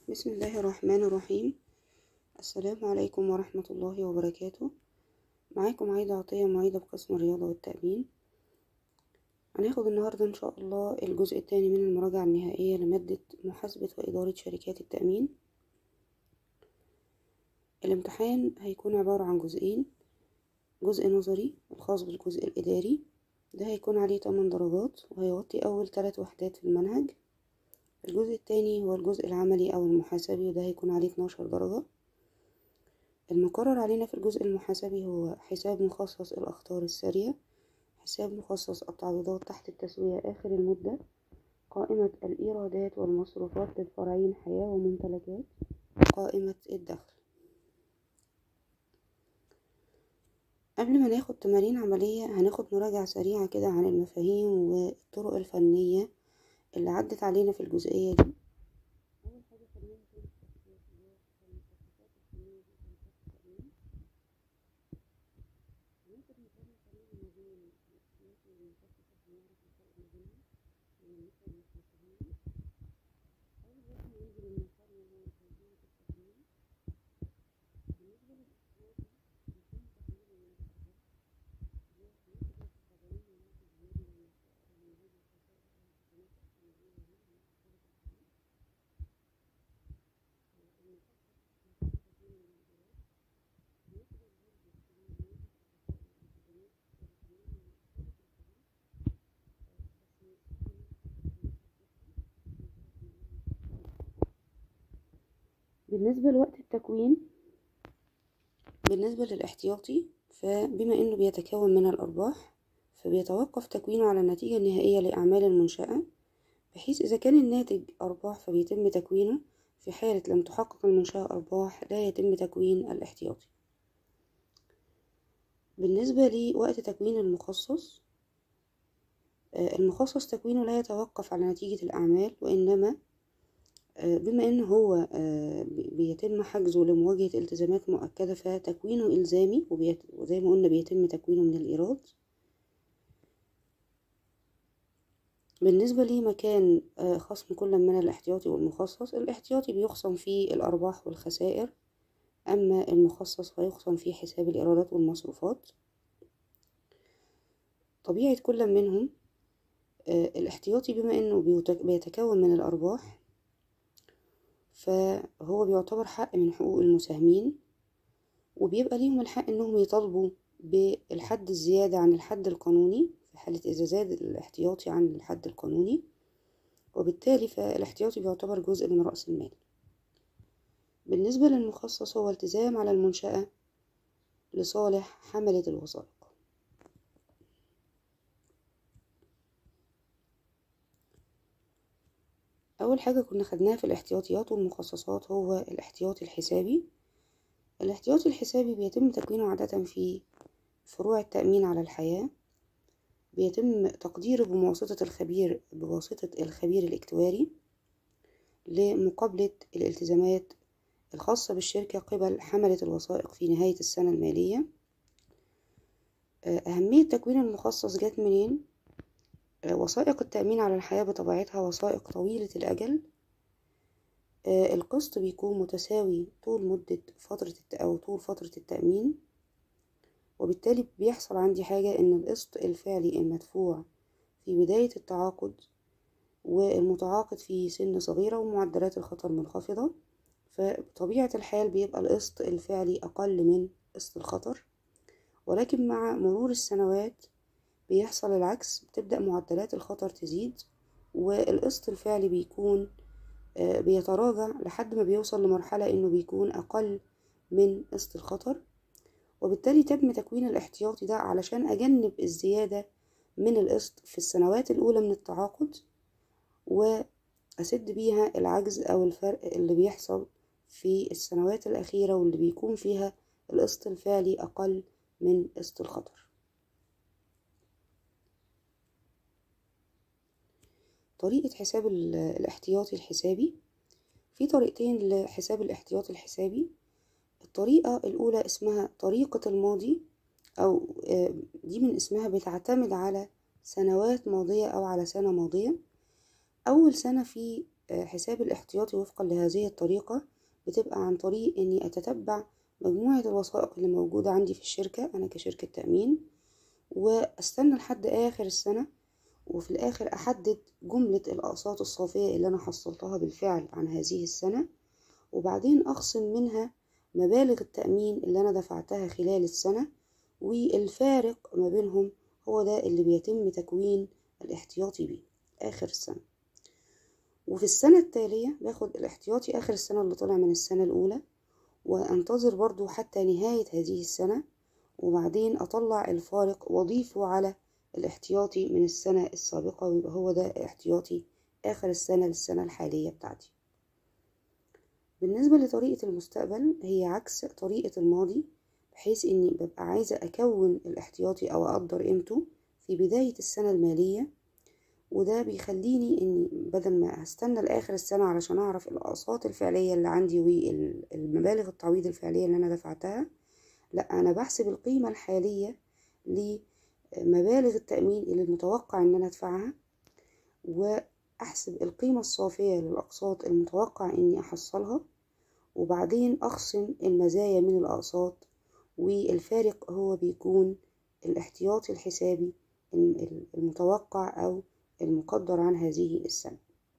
بسم الله الرحمن الرحيم السلام عليكم ورحمة الله وبركاته معاكم عايدة عطية معيدة بقسم الرياضة والتأمين هناخد النهاردة إن شاء الله الجزء الثاني من المراجعة النهائية لمادة محاسبة وإدارة شركات التأمين الامتحان هيكون عبارة عن جزئين جزء نظري الخاص بالجزء الإداري ده هيكون عليه 8 درجات وهيغطي أول ثلاث وحدات في المنهج الجزء الثاني هو الجزء العملي أو المحاسبي وده هيكون عليه 12 درجة المقرر علينا في الجزء المحاسبي هو حساب مخصص الأخطار السارية حساب مخصص التعويضات تحت التسوية آخر المدة قائمة الإيرادات والمصروفات للفرعين حياة وممتلكات قائمة الدخل قبل ما ناخد تمارين عملية هناخد مراجعة سريعة كده عن المفاهيم والطرق الفنية اللي عدت علينا في الجزئية دي أول حاجة خلينا نشوف المخصصات الفنية دي كانت تقريبا ممكن نقارن تقريبا ما بين الأساسيات والمخصص عشان نعرف الفرق ما بينهم بالنسبة للمحاسبين أول رقم عندي للمقارنة هو توزيع التقديم بالنسبة للاحتياطي بيتم تحديد المناسبات اللي هي نسبة التدعيم وناتج المالي والموجود والخسائر والالتزامات السنوية والمالية والمصاريف الحالية المخصص يتم تدعيم المنزلات بالنسبة للجزء الثاني ونسبة الخسائر والالتزامات والرسومات والمصاريف الحالية بس نستخدم بالنسبة لوقت التكوين بالنسبة للاحتياطي فبما انه بيتكون من الارباح فبيتوقف تكوينه على النتيجة النهائية لأعمال المنشأة بحيث إذا كان الناتج أرباح فبيتم تكوينه في حالة لم تحقق المنشأة أرباح لا يتم تكوين الاحتياطي بالنسبة لوقت تكوين المخصص المخصص تكوينه لا يتوقف على نتيجة الأعمال وإنما بما إن هو بيتم حجزه لمواجهة التزامات مؤكدة فتكوينه إلزامي وزي ما قلنا بيتم تكوينه من الإيراد بالنسبة لمكان خصم كل من الاحتياطي والمخصص الاحتياطي بيخصم فيه الأرباح والخسائر أما المخصص فيخصم فيه حساب الإيرادات والمصروفات طبيعة كل منهم الاحتياطي بما أنه بيتكون من الأرباح فهو بيعتبر حق من حقوق المساهمين وبيبقى ليهم الحق انهم يطالبوا بالحد الزيادة عن الحد القانوني في حالة إذا زاد الاحتياطي عن الحد القانوني وبالتالي فالاحتياطي بيعتبر جزء من رأس المال بالنسبة للمخصص هو التزام على المنشأة لصالح حملة الوثائق أول حاجة كنا خدناها في الاحتياطيات والمخصصات هو الاحتياطي الحسابي الاحتياطي الحسابي بيتم تكوينه عادة في فروع التأمين على الحياة بيتم تقديره بواسطة الخبير بواسطة الخبير الاكتواري لمقابلة الالتزامات الخاصة بالشركة قبل حملة الوثائق في نهاية السنة المالية أهمية تكوين المخصص جات منين؟ وثائق التأمين على الحياة بطبيعتها وثائق طويلة الأجل القسط بيكون متساوي طول مدة فترة أو طول فترة التأمين وبالتالي بيحصل عندي حاجة إن القسط الفعلي المدفوع في بداية التعاقد والمتعاقد في سن صغيرة ومعدلات الخطر منخفضة فبطبيعة الحال بيبقى القسط الفعلي أقل من قسط الخطر ولكن مع مرور السنوات بيحصل العكس بتبدأ معدلات الخطر تزيد والقسط الفعلي بيكون بيتراجع لحد ما بيوصل لمرحلة انه بيكون اقل من قسط الخطر وبالتالي تم تكوين الاحتياطي ده علشان اجنب الزيادة من القسط في السنوات الاولى من التعاقد واسد بيها العجز او الفرق اللي بيحصل في السنوات الاخيرة واللي بيكون فيها القسط الفعلي اقل من قسط الخطر طريقة حساب الاحتياطي الحسابي في طريقتين لحساب الاحتياطي الحسابي الطريقة الأولى اسمها طريقة الماضي أو دي من اسمها بتعتمد على سنوات ماضية أو على سنة ماضية أول سنة في حساب الاحتياطي وفقا لهذه الطريقة بتبقى عن طريق إني أتتبع مجموعة الوثائق اللي موجودة عندي في الشركة أنا كشركة تأمين وأستنى لحد آخر السنة وفي الآخر أحدد جملة الأقساط الصافية اللي أنا حصلتها بالفعل عن هذه السنة وبعدين أخصم منها مبالغ التأمين اللي أنا دفعتها خلال السنة والفارق ما بينهم هو ده اللي بيتم تكوين الاحتياطي بيه آخر السنة وفي السنة التالية باخد الاحتياطي آخر السنة اللي طلع من السنة الأولى وأنتظر برضو حتى نهاية هذه السنة وبعدين أطلع الفارق وأضيفه على الاحتياطي من السنة السابقة ويبقى هو ده احتياطي آخر السنة للسنة الحالية بتاعتي بالنسبة لطريقة المستقبل هي عكس طريقة الماضي بحيث إني ببقى عايزة أكون الاحتياطي أو أقدر قيمته في بداية السنة المالية وده بيخليني إني بدل ما هستنى لآخر السنة علشان أعرف الأقساط الفعلية اللي عندي والمبالغ التعويض الفعلية اللي أنا دفعتها لأ أنا بحسب القيمة الحالية لمبالغ التأمين اللي المتوقع إن أنا أدفعها وأحسب القيمة الصافية للأقساط المتوقع إني أحصلها وبعدين أخصم المزايا من الأقساط والفارق هو بيكون الاحتياطي الحسابي المتوقع أو المقدر عن هذه السنة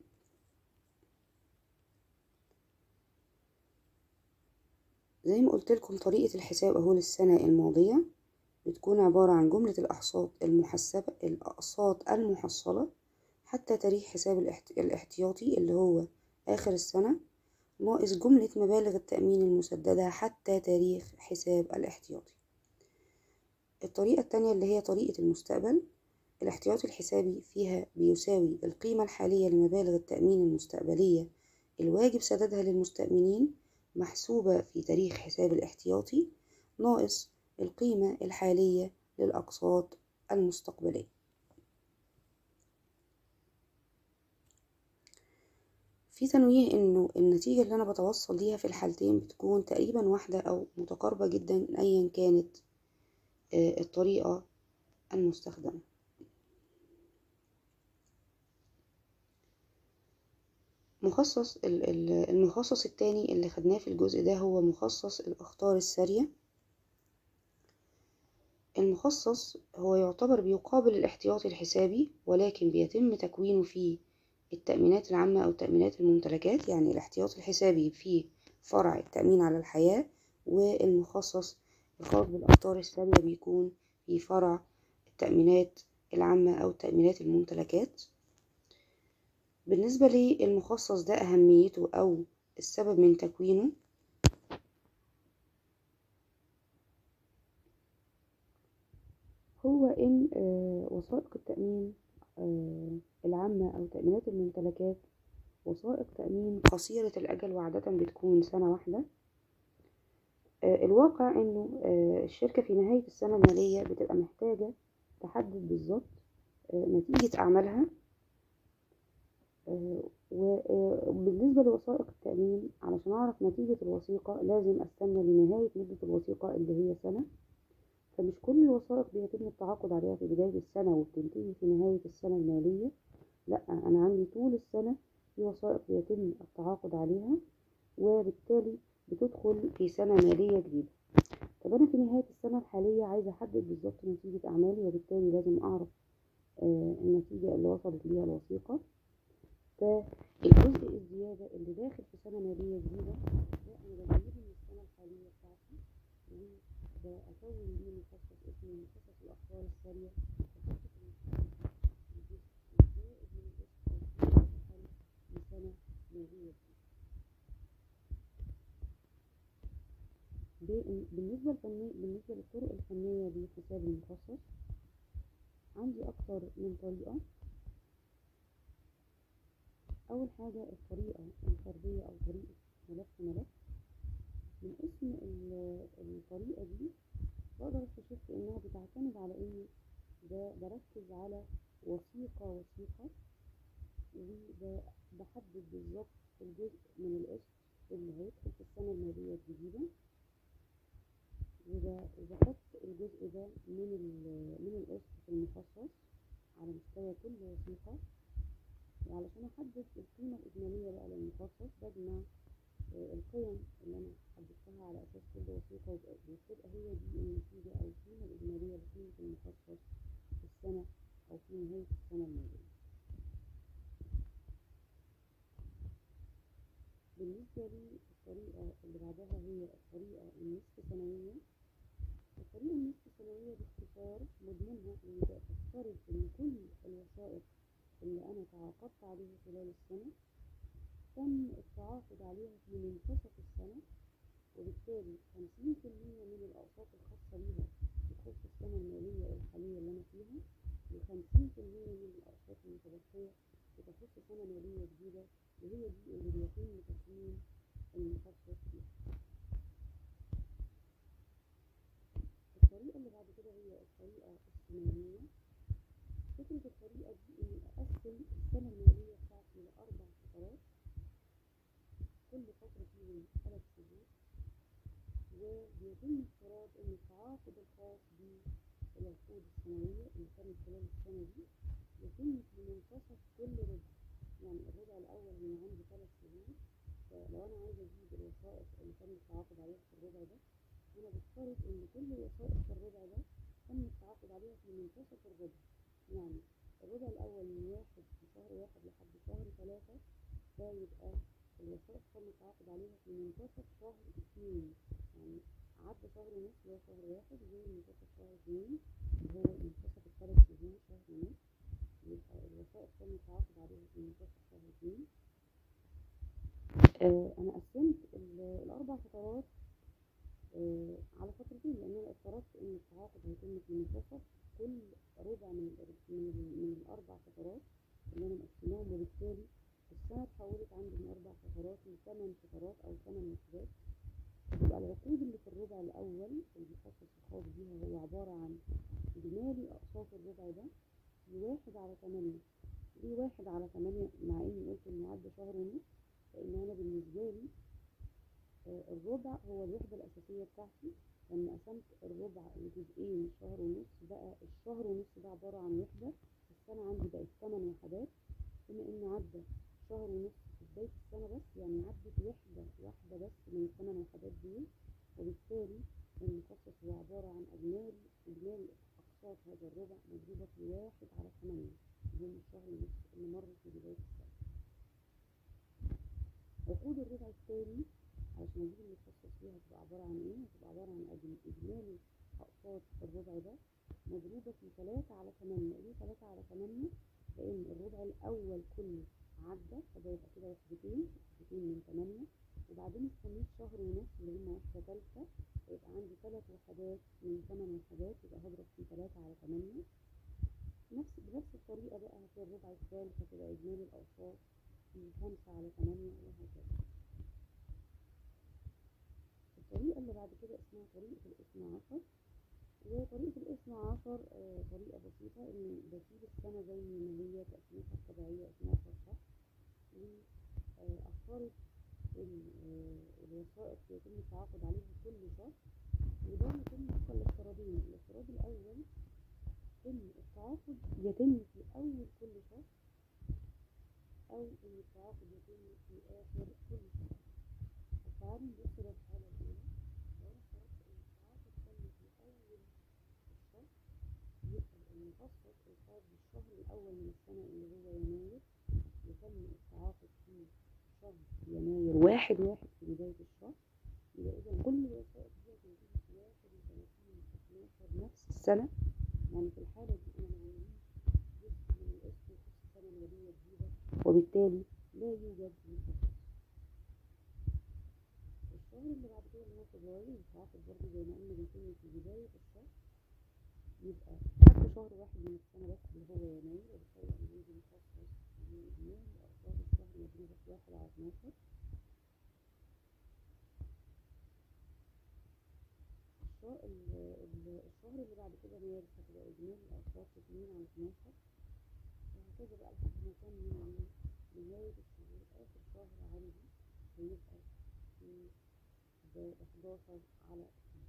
زي ما قلت لكم طريقة الحساب أهو للسنة الماضية بتكون عبارة عن جملة الأقساط المحسبة الأقساط المحصلة حتى تاريخ حساب الاحتياطي اللي هو آخر السنة ناقص جملة مبالغ التأمين المسددة حتى تاريخ حساب الاحتياطي الطريقة التانية اللي هي طريقة المستقبل الاحتياطي الحسابي فيها بيساوي القيمة الحالية لمبالغ التأمين المستقبلية الواجب سدادها للمستأمنين محسوبة في تاريخ حساب الاحتياطي ناقص القيمة الحالية للأقساط المستقبلية في تنويه انه النتيجة اللي انا بتوصل ليها في الحالتين بتكون تقريبا واحدة او متقاربة جدا ايا كانت الطريقة المستخدمة مخصص المخصص التاني اللي خدناه في الجزء ده هو مخصص الأخطار السارية المخصص هو يعتبر بيقابل الاحتياطي الحسابي ولكن بيتم تكوينه في التأمينات العامة أو تأمينات الممتلكات يعني الاحتياطي الحسابي في فرع التأمين على الحياة والمخصص الخاص بالأخطار السارية بيكون في فرع التأمينات العامة أو تأمينات الممتلكات بالنسبة للمخصص ده أهميته أو السبب من تكوينه هو إن وثائق التأمين العامة أو تأمينات الممتلكات وثائق تأمين قصيرة الأجل وعادة بتكون سنة واحدة الواقع إنه الشركة في نهاية السنة المالية بتبقى محتاجة تحدد بالظبط نتيجة أعمالها وبالنسبة لوثائق التأمين علشان أعرف نتيجة الوثيقة لازم أستنى لنهاية مدة الوثيقة اللي هي سنة فمش كل الوثائق بيتم التعاقد عليها في بداية السنة وبتنتهي في نهاية السنة المالية لأ أنا عندي طول السنة في وثائق بيتم التعاقد عليها وبالتالي بتدخل في سنة مالية جديدة طب أنا في نهاية السنة الحالية عايزة أحدد بالظبط نتيجة أعمالي وبالتالي لازم أعرف النتيجة اللي وصلت ليها الوثيقة فالجزء الزيادة اللي داخل في سنة مالية جديدة ده أنا بجيبه من السنة الحالية بتاعتي وبكون بيه مخصص اسمه مخصص الأخبار السارية لسنة مالية جديدة بالنسبة الفنية بالنسبة للطرق الفنية لحساب المخصص عندي أكتر من طريقة أول حاجة الطريقة الفردية أو طريقة ملف ملف من اسم الطريقة دي بقدر اكتشف إنها بتعتمد على إني بركز على وثيقة وثيقة وبحدد بالظبط الجزء من القسط اللي هيدخل في السنة المالية الجديدة وبحط الجزء ده من من القسط في المخصص على مستوى كل وثيقة وعلشان احدد القيمة الإجمالية المخصص بجمع آه، القيم اللي أنا حددتها على أساس كل وثيقة وتبقى وتبقى هي دي النتيجة أو القيمة الإجمالية لقيمة المخصص في السنة أو في نهاية السنة المالية. بالنسبة لي الطريقة اللي بعدها هي الطريقة النصف سنوية الطريقة النصف سنوية باختصار مضمونها إن بفترض إن كل الوثائق اللي أنا تعاقدت عليها خلال السنة تم التعاقد عليها في منتصف السنة وبالتالي خمسين في المية من الأقساط الخاصة بيها بتخص السنة المالية الحالية اللي أنا فيها وخمسين في المية من الأقساط المتبقية بتخص سنة مالية جديدة وهي دي اللي بيتم تكوين المخصص فيها. الطريقة اللي بعد كده هي الطريقة الثمانية فكرة الطريقة دي إني أقسم السنة المالية بتاعتي لأربع فترات كل فترة فيهم ثلاث شهور وبيتم افتراض إن التعاقد الخاص بالعقود السنوية اللي كانت خلال السنة دي يتم في منتصف كل ربع يعني الربع الأول من عندي ثلاث شهور فلو أنا عايزة أجيب الوثائق اللي تم التعاقد عليها في الربع ده أنا بفترض إن كل الوثائق في الربع ده تم التعاقد عليها في منتصف الربع يعني الربع الأول من واحد في شهر واحد لحد شهر ثلاثة ده يبقى الوثائق تم التعاقد عليها في منتصف شهر اتنين يعني عدى شهر ونص اللي هو شهر واحد غير منتصف شهر اتنين اللي هو منتصف الثلاث شهور شهر ونص يبقى الوثائق تم التعاقد عليها في منتصف شهر اتنين آه أنا قسمت ال- الأربع فترات آه على فترتين لأن أنا افترضت إن التعاقد هيتم في منتصف كل ربع من ال من, ال من الأربع فترات اللي أنا مقسماهم وبالتالي السنة اتحولت عندي من أربع فترات لثمان فترات أو ثمان وحدات يبقى العقود اللي في الربع الأول المخصص الخاص بيها هو عبارة عن إجمالي أقساط الربع ده لواحد على تمانية ليه واحد على تمانية مع إني قلت إنه عدى شهر ونص لأن أنا بالنسبة لي آه، الربع هو الوحدة الأساسية بتاعتي لما قسمت الربع لجزئين شهر ونص بقى الشهر ونص ده عبارة عن وحدة السنة عندي بقت تمن وحدات بما إن عدى شهر ونص في بداية السنة بس يعني عدت وحدة واحدة بس من الثمان وحدات دول وبالتالي المخصص هو عبارة عن إجمالي إجمالي أقساط هذا الربع مضروبة في واحد على ثمانية اللي هم الشهر ونص اللي مر في بداية السنة عقود الربع الثاني علشان اجيب المخصص فيها هتبقى عبارة عن ايه؟ هتبقى عبارة عن أجم- إجمالي أقساط الربع ده مضروبة في تلاتة على تمانية ليه تلاتة على تمانية؟ لأن الربع الأول كله عدى فده يبقى كده وحدتين وحدتين من تمانية وبعدين استنيت شهر ونص اللي هما واحدة تالتة يبقى عندي تلات وحدات من تمن وحدات يبقى هضرب في تلاتة على تمانية نفس بنفس الطريقة بقى في الربع الثالث هتبقى إجمالي الأوساط في خمسة على تمانية وهكذا الطريقة اللي بعد كده اسمها طريقة الاثنى عشر وطريقة الاثنى عشر آه، طريقة بسيطة إن بسيب السنة زي ما هي تقسيمتها الطبيعية 12 شهر وأفترض إن آه، الوثائق يتم التعاقد عليها كل شهر وده يتم وفقا لافتراضين الافتراض الأول إن التعاقد يتم في أول كل شهر أو إن التعاقد يتم في آخر كل شهر تعالوا نبص للحالة الأولى لو أنا افترضت إن التعاقد تم في أول الشهر يبقى المخصص الخاص بالشهر الأول من السنة اللي هو يناير يتم التعاقد في شهر يناير واحد واحد في بداية الشهر يبقى إذا كل الوثائق دي هتنتهي في واحد وثلاثين اتناشر نفس السنة يعني في الحالة دي أنا معنديش جزء من القسط يخص السنة المالية الجديدة وبالتالي لا يوجد مخصص الشهر اللي بعد كده اللي هو فبراير التعاقد برضه زي ما قلنا بيتم في بداية الشهر يبقى حتى شهر واحد من السنة بس اللي هو يناير وبالتالي أنا عندي مخصص من إجمالي أقساط الشهر مضروبة في واحد على اتناشر الشهر ال- ال- الشهر اللي بعد كده مارس هتبقى إجمالي أقساط اتنين على اتناشر وهكذا بقى لحد ما كان من نهاية الشهور آخر شهر عندي هيبقى في ب 11 على 12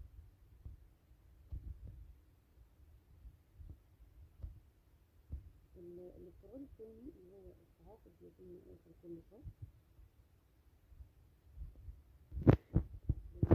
ال- الافتراض الثاني اللي هو التعاقد بيتم آخر كل شهر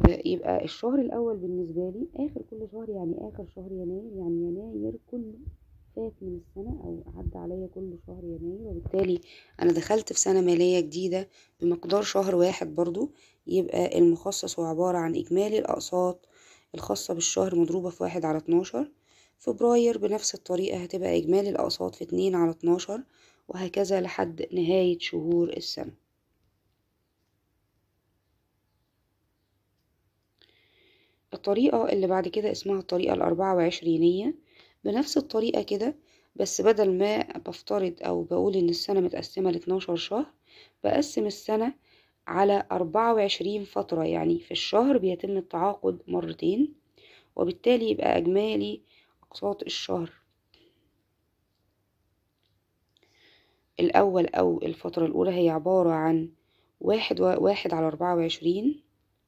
آه، يبقى الشهر الأول بالنسبة لي آخر كل شهر يعني آخر شهر يناير يعني يناير كله فات من السنة أو عدى عليا كل شهر يناير وبالتالي أنا دخلت في سنة مالية جديدة بمقدار شهر واحد برضو يبقى المخصص هو عبارة عن إجمالي الأقساط الخاصة بالشهر مضروبة في واحد على اتناشر فبراير بنفس الطريقة هتبقى إجمالي الأقساط في اتنين على اتناشر وهكذا لحد نهاية شهور السنة الطريقة اللي بعد كده اسمها الطريقة الأربعة وعشرينية بنفس الطريقة كده بس بدل ما بفترض أو بقول إن السنة متقسمة لاتناشر شهر بقسم السنة على أربعة وعشرين فترة يعني في الشهر بيتم التعاقد مرتين وبالتالي يبقى إجمالي أقساط الشهر الأول أو الفترة الأولى هي عبارة عن واحد و... واحد على أربعة وعشرين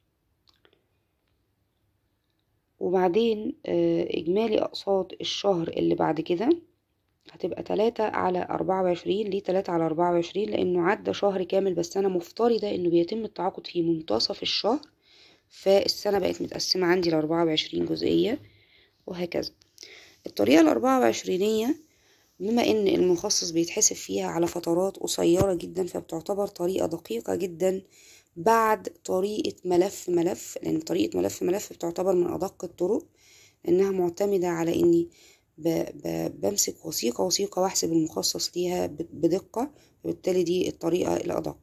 وبعدين آه، إجمالي أقساط الشهر اللي بعد كده هتبقى تلاتة على أربعة وعشرين ليه تلاتة على أربعة وعشرين لأنه عدى شهر كامل بس أنا مفترضة إنه بيتم التعاقد في منتصف الشهر فالسنة بقت متقسمة عندي لأربعة وعشرين جزئية وهكذا الطريقة الأربعة وعشرينية بما إن المخصص بيتحسب فيها على فترات قصيرة جدا فبتعتبر طريقة دقيقة جدا بعد طريقة ملف ملف لأن طريقة ملف ملف بتعتبر من أدق الطرق لأنها معتمدة على إني ب ب بمسك وثيقة وثيقة وأحسب المخصص ليها ب- بدقة وبالتالي دي الطريقة الأدق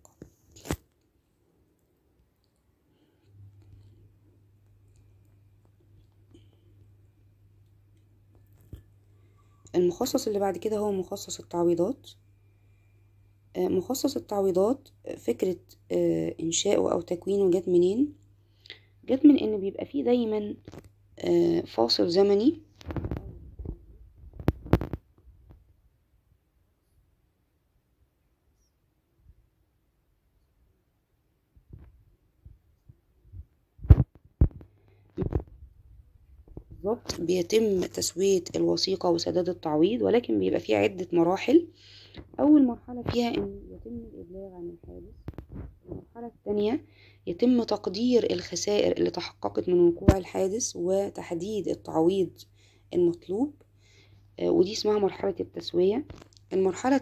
المخصص اللي بعد كده هو مخصص التعويضات آه، مخصص التعويضات آه، فكرة آه، إنشائه أو تكوينه جت منين؟ جت من إن بيبقى فيه دايما آه، فاصل زمني بالظبط بيتم تسوية الوثيقة وسداد التعويض ولكن بيبقى فيه عدة مراحل أول مرحلة فيها إن يتم الإبلاغ عن الحادث المرحلة الثانية يتم تقدير الخسائر اللي تحققت من وقوع الحادث وتحديد التعويض المطلوب آه، ودي اسمها مرحلة التسوية المرحلة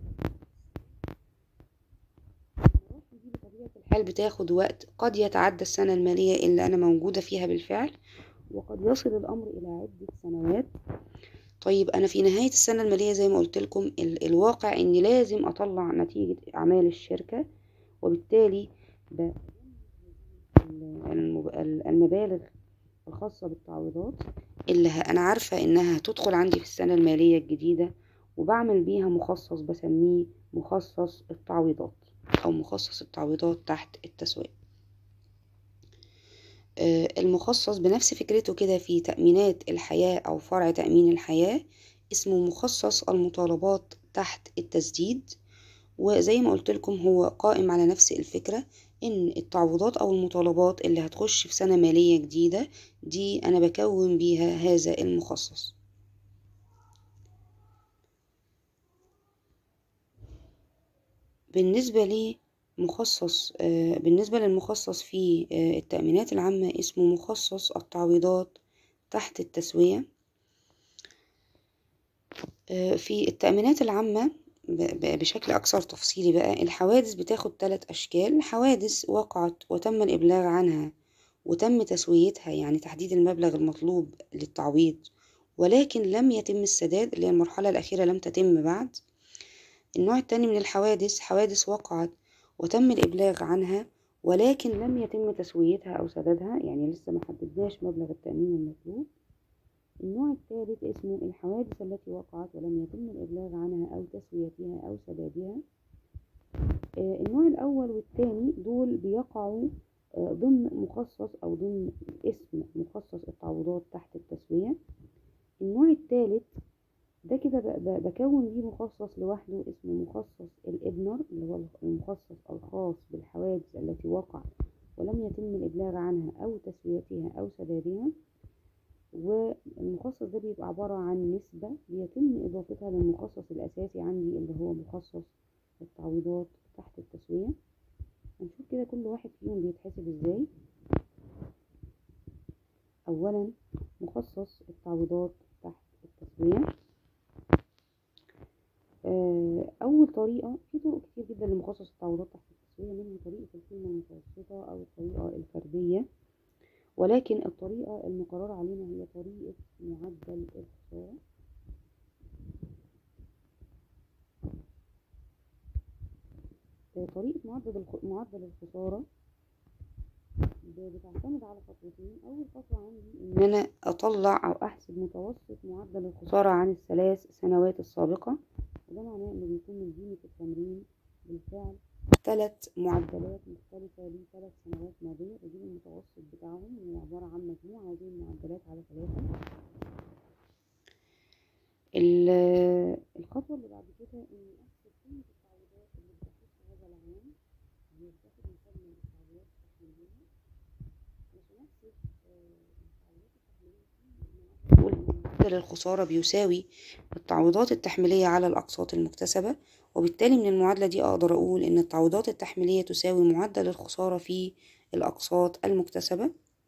المراحل دي بطبيعة الحال بتاخد وقت قد يتعدى السنة المالية اللي أنا موجودة فيها بالفعل وقد يصل الأمر إلى عدة سنوات طيب أنا في نهاية السنة المالية زي ما قلت لكم ال- الواقع إني لازم أطلع نتيجة أعمال الشركة وبالتالي ب- ال- المب- ال- المبالغ الخاصة بالتعويضات اللي ه- أنا عارفة إنها هتدخل عندي في السنة المالية الجديدة وبعمل بيها مخصص بسميه مخصص التعويضات أو مخصص التعويضات تحت التسوية آه، المخصص بنفس فكرته كده في تأمينات الحياة أو فرع تأمين الحياة اسمه مخصص المطالبات تحت التسديد وزي ما قلت لكم هو قائم على نفس الفكرة إن التعويضات أو المطالبات اللي هتخش في سنة مالية جديدة دي أنا بكون بيها هذا المخصص بالنسبة لي مخصص آه، بالنسبة للمخصص في آه، التأمينات العامة اسمه مخصص التعويضات تحت التسوية آه، في التأمينات العامة ب- ب- بشكل أكثر تفصيلي بقى الحوادث بتاخد ثلاث أشكال حوادث وقعت وتم الإبلاغ عنها وتم تسويتها يعني تحديد المبلغ المطلوب للتعويض ولكن لم يتم السداد اللي هي المرحلة الأخيرة لم تتم بعد النوع التاني من الحوادث حوادث وقعت وتم الإبلاغ عنها ولكن لم يتم تسويتها أو سدادها يعني لسه ما حددناش مبلغ التأمين المطلوب النوع الثالث اسمه الحوادث التي وقعت ولم يتم الإبلاغ عنها أو تسويتها أو سدادها آه، النوع الأول والثاني دول بيقعوا آه، ضمن مخصص أو ضمن اسم مخصص التعويضات تحت التسوية النوع الثالث ده كده ب- ب- بكون بيه مخصص لوحده اسمه مخصص الإبنر اللي هو المخصص الخاص بالحوادث التي وقعت ولم يتم الإبلاغ عنها أو تسويتها أو سدادها والمخصص ده بيبقى عبارة عن نسبة بيتم إضافتها للمخصص الأساسي عندي اللي هو مخصص التعويضات تحت التسوية هنشوف كده كل واحد فيهم بيتحسب ازاي أولا مخصص التعويضات تحت التسوية آه، أول طريقة في طرق كتير جدا لمخصص التعويضات تحت التسوية منها طريقة القيمة المتوسطة أو الطريقة الفردية ولكن الطريقة المقررة علينا هي طريقة معدل الخسارة آه، طريقة معدل الخ- معدل الخسارة ب- بتعتمد على خطوتين أول خطوة عندي إن أنا أطلع أو أحسب متوسط معدل الخسارة عن الثلاث سنوات السابقة وده معناه إنه بيكون من قيمة التمرين بالفعل ثلاث معدلات مختلفة لثلاث سنوات ماضية بجيب المتوسط بتاعهم هو عبارة عن مجموع هذه المعدلات على ثلاثة ال- الخطوة اللي بعد كده إني أحسب قيمة التعويضات اللي بتخص هذا العام هي بتاخد مسمى التعويضات التحميلية علشان أحسب آه، التعويضات التحميلية دي نقول إن معدل الخسارة بيساوي التعويضات التحميلية على الأقساط المكتسبة وبالتالي من المعادلة دي أقدر أقول إن التعويضات التحميلية تساوي معدل الخسارة في الأقساط المكتسبة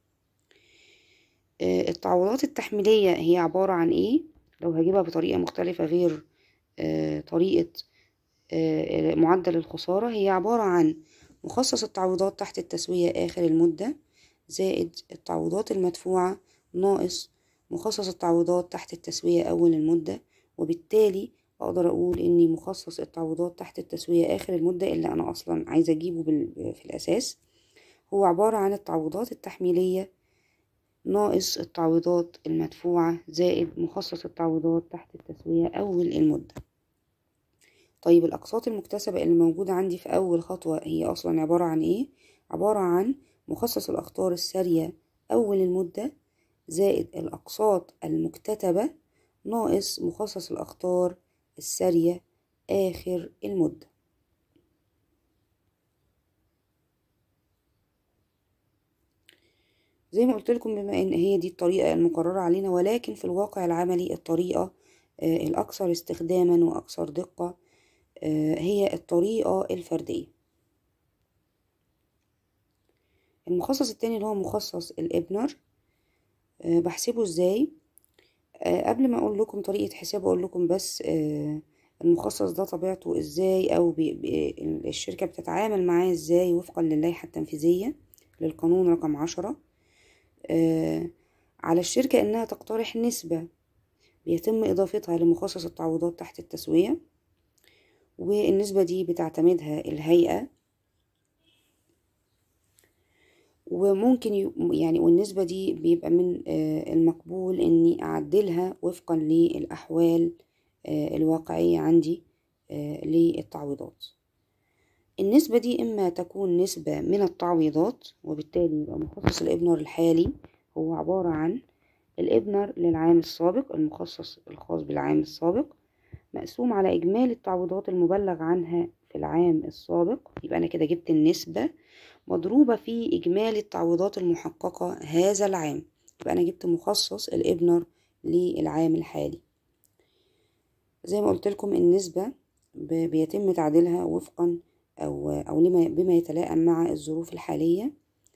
آه، التعويضات التحميلية هي عبارة عن إيه؟ لو هجيبها بطريقة مختلفة غير آه، طريقة آه، معدل الخسارة هي عبارة عن مخصص التعويضات تحت التسوية آخر المدة زائد التعويضات المدفوعة ناقص مخصص التعويضات تحت التسوية أول المدة وبالتالي أقدر أقول إني مخصص التعويضات تحت التسوية آخر المدة اللي أنا أصلا عايزة أجيبه بال- في الأساس هو عبارة عن التعويضات التحميلية ناقص التعويضات المدفوعة زائد مخصص التعويضات تحت التسوية أول المدة طيب الأقساط المكتسبة اللي موجودة عندي في أول خطوة هي أصلا عبارة عن إيه؟ عبارة عن مخصص الأخطار السارية أول المدة زائد الأقساط المكتتبة ناقص مخصص الأخطار السارية آخر المدة زي ما قلت لكم بما ان هي دي الطريقة المقررة علينا ولكن في الواقع العملي الطريقة آه، الأكثر استخداما وأكثر دقة آه، هي الطريقة الفردية المخصص التاني اللي هو مخصص الإبنر آه، بحسبه ازاي آه، قبل ما اقول لكم طريقة حسابه اقول لكم بس آه، المخصص ده طبيعته ازاي او بي بي الشركة بتتعامل معاه ازاي وفقا للائحة التنفيذية للقانون رقم عشرة آه، على الشركة انها تقترح نسبة بيتم اضافتها لمخصص التعويضات تحت التسوية والنسبة دي بتعتمدها الهيئة وممكن ي- يعني والنسبة دي بيبقى من آه، المقبول إني أعدلها وفقا للأحوال آه، الواقعية عندي آه، للتعويضات النسبة دي إما تكون نسبة من التعويضات وبالتالي يبقى مخصص الإبنر الحالي هو عبارة عن الإبنر للعام السابق المخصص الخاص بالعام السابق مقسوم على إجمالي التعويضات المبلغ عنها في العام السابق يبقى أنا كده جبت النسبة مضروبة في إجمالي التعويضات المحققة هذا العام يبقى أنا جبت مخصص الإبنر للعام الحالي زي ما قلت لكم النسبة ب- بيتم تعديلها وفقا أو أو لما بما يتلائم مع الظروف الحالية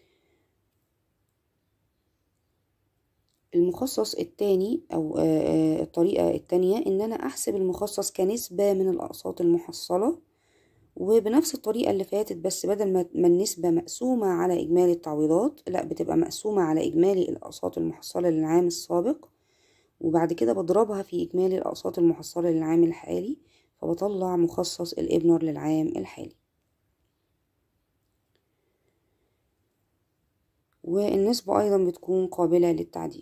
المخصص التاني أو آه، آه، الطريقة التانية إن أنا أحسب المخصص كنسبة من الأقساط المحصلة وبنفس الطريقة اللي فاتت بس بدل ما ما النسبة مقسومة على إجمالي التعويضات لا بتبقى مقسومة على إجمالي الأقساط المحصلة للعام السابق وبعد كده بضربها في إجمالي الأقساط المحصلة للعام الحالي فبطلع مخصص الإبنر للعام الحالي والنسبة أيضا بتكون قابلة للتعديل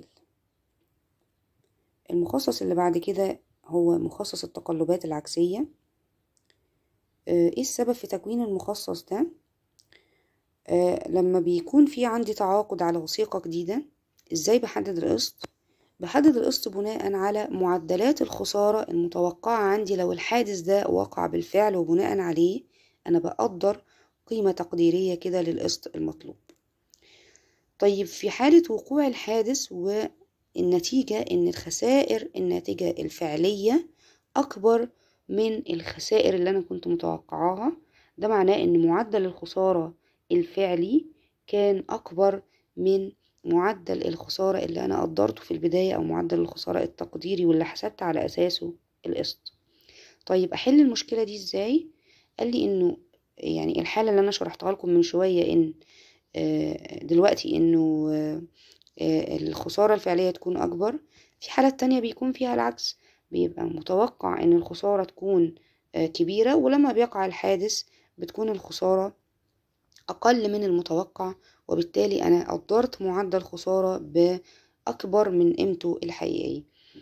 المخصص اللي بعد كده هو مخصص التقلبات العكسية آه، ايه السبب في تكوين المخصص ده آه، لما بيكون في عندي تعاقد على وثيقة جديدة ازاي بحدد القسط بحدد القسط بناء على معدلات الخسارة المتوقعة عندي لو الحادث ده وقع بالفعل وبناء عليه أنا بقدر قيمة تقديرية كده للقسط المطلوب طيب في حالة وقوع الحادث والنتيجة إن الخسائر الناتجة الفعلية أكبر من الخسائر اللي أنا كنت متوقعاها ده معناه إن معدل الخسارة الفعلي كان أكبر من معدل الخسارة اللي أنا قدرته في البداية أو معدل الخسارة التقديري واللي حسبت على أساسه القسط طيب أحل المشكلة دي إزاي؟ قال لي إنه يعني الحالة اللي أنا شرحتها لكم من شوية إن دلوقتي إنه الخسارة الفعلية تكون أكبر في حالات تانية بيكون فيها العكس بيبقى متوقع إن الخسارة تكون كبيرة ولما بيقع الحادث بتكون الخسارة أقل من المتوقع وبالتالي أنا قدرت معدل خسارة بأكبر من قيمته الحقيقية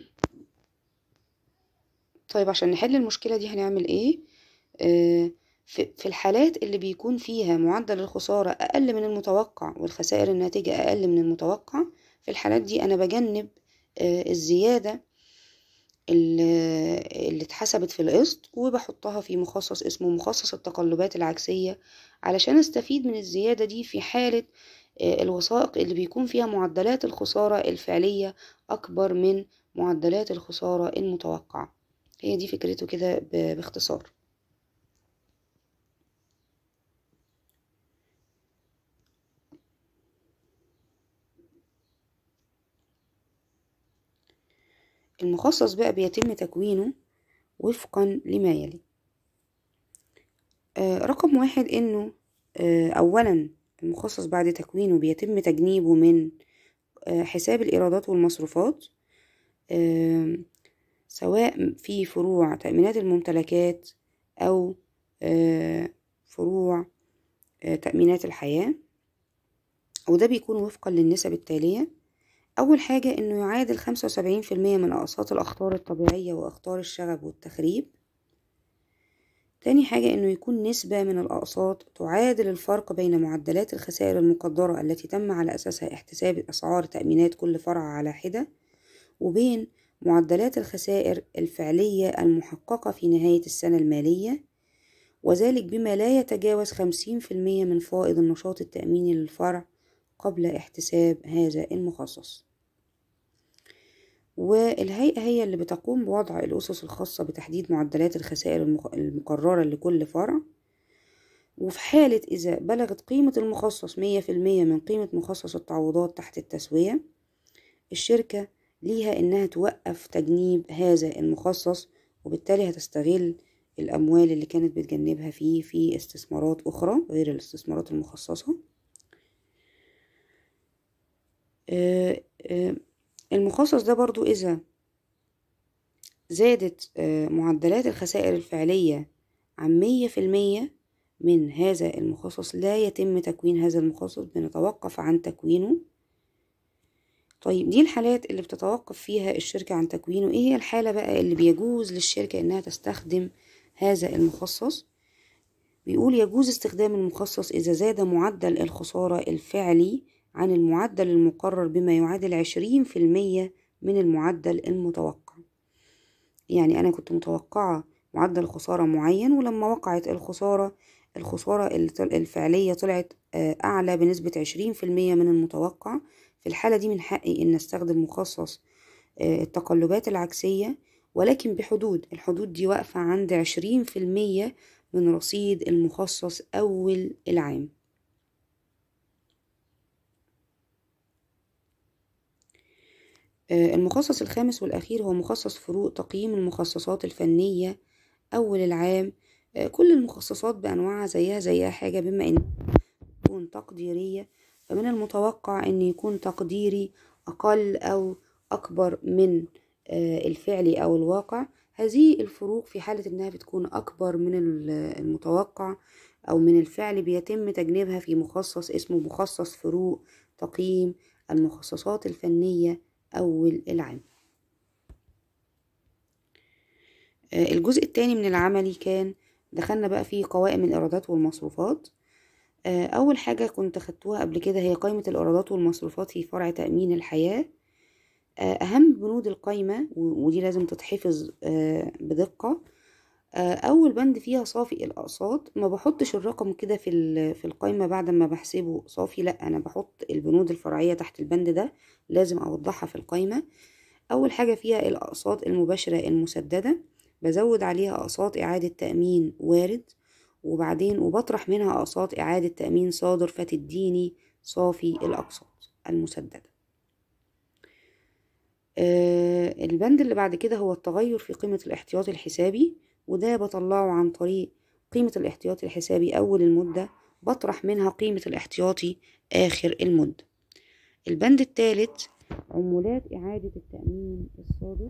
طيب عشان نحل المشكلة دي هنعمل إيه؟ آه في الحالات اللي بيكون فيها معدل الخسارة أقل من المتوقع والخسائر الناتجة أقل من المتوقع في الحالات دي أنا بجنب آه الزيادة اللي اتحسبت في القسط وبحطها في مخصص اسمه مخصص التقلبات العكسية علشان استفيد من الزيادة دي في حالة الوثائق اللي بيكون فيها معدلات الخسارة الفعلية أكبر من معدلات الخسارة المتوقعة هي دي فكرته كده باختصار المخصص بقى بيتم تكوينه وفقا لما يلي آه رقم واحد انه آه اولا المخصص بعد تكوينه بيتم تجنيبه من آه حساب الايرادات والمصروفات سواء في فروع تأمينات الممتلكات أو فروع تأمينات الحياة وده بيكون وفقا للنسب التالية أول حاجة إنه يعادل خمسة وسبعين في المية من أقساط الأخطار الطبيعية وأخطار الشغب والتخريب تاني حاجة إنه يكون نسبة من الأقساط تعادل الفرق بين معدلات الخسائر المقدرة التي تم على أساسها احتساب أسعار تأمينات كل فرع على حدة وبين معدلات الخسائر الفعلية المحققة في نهاية السنة المالية وذلك بما لا يتجاوز خمسين في المية من فائض النشاط التأميني للفرع قبل احتساب هذا المخصص والهيئة هي اللي بتقوم بوضع الأسس الخاصة بتحديد معدلات الخسائر المقررة لكل فرع وفي حالة إذا بلغت قيمة المخصص مية في المية من قيمة مخصص التعويضات تحت التسوية الشركة ليها إنها توقف تجنيب هذا المخصص وبالتالي هتستغل الأموال اللي كانت بتجنبها فيه في استثمارات أخرى غير الاستثمارات المخصصة المخصص ده برضو إذا زادت معدلات الخسائر الفعلية عن مية في المية من هذا المخصص لا يتم تكوين هذا المخصص بنتوقف عن تكوينه طيب دي الحالات اللي بتتوقف فيها الشركة عن تكوينه ايه هي الحالة بقى اللي بيجوز للشركة انها تستخدم هذا المخصص بيقول يجوز استخدام المخصص إذا زاد معدل الخسارة الفعلي عن المعدل المقرر بما يعادل عشرين في المية من المعدل المتوقع يعني أنا كنت متوقعة معدل خسارة معين ولما وقعت الخسارة الخسارة الفعلية طلعت أعلى بنسبة عشرين في المية من المتوقع في الحالة دي من حقي إن أستخدم مخصص التقلبات العكسية ولكن بحدود الحدود دي واقفة عند عشرين في المية من رصيد المخصص أول العام المخصص الخامس والأخير هو مخصص فروق تقييم المخصصات الفنية أول العام كل المخصصات بأنواعها زيها زيها حاجة بما إن تكون تقديرية فمن المتوقع أن يكون تقديري أقل أو أكبر من الفعلي أو الواقع هذه الفروق في حالة أنها بتكون أكبر من المتوقع أو من الفعل بيتم تجنيبها في مخصص اسمه مخصص فروق تقييم المخصصات الفنية أول العام الجزء الثاني من العملي كان دخلنا بقى في قوائم الإيرادات والمصروفات أول حاجة كنت خدتوها قبل كده هي قائمة الإيرادات والمصروفات في فرع تأمين الحياة أهم بنود القايمة ودي لازم تتحفظ بدقة أول بند فيها صافي الأقساط ما بحطش الرقم كده في في القايمة بعد ما بحسبه صافي لأ أنا بحط البنود الفرعية تحت البند ده لازم أوضحها في القايمة أول حاجة فيها الأقساط المباشرة المسددة بزود عليها أقساط إعادة تأمين وارد وبعدين وبطرح منها أقساط إعادة تأمين صادر فتديني صافي الأقساط المسددة آه البند اللي بعد كده هو التغير في قيمة الاحتياطي الحسابي وده بطلعه عن طريق قيمة الاحتياطي الحسابي أول المدة بطرح منها قيمة الاحتياطي آخر المدة البند الثالث عمولات إعادة التأمين الصادر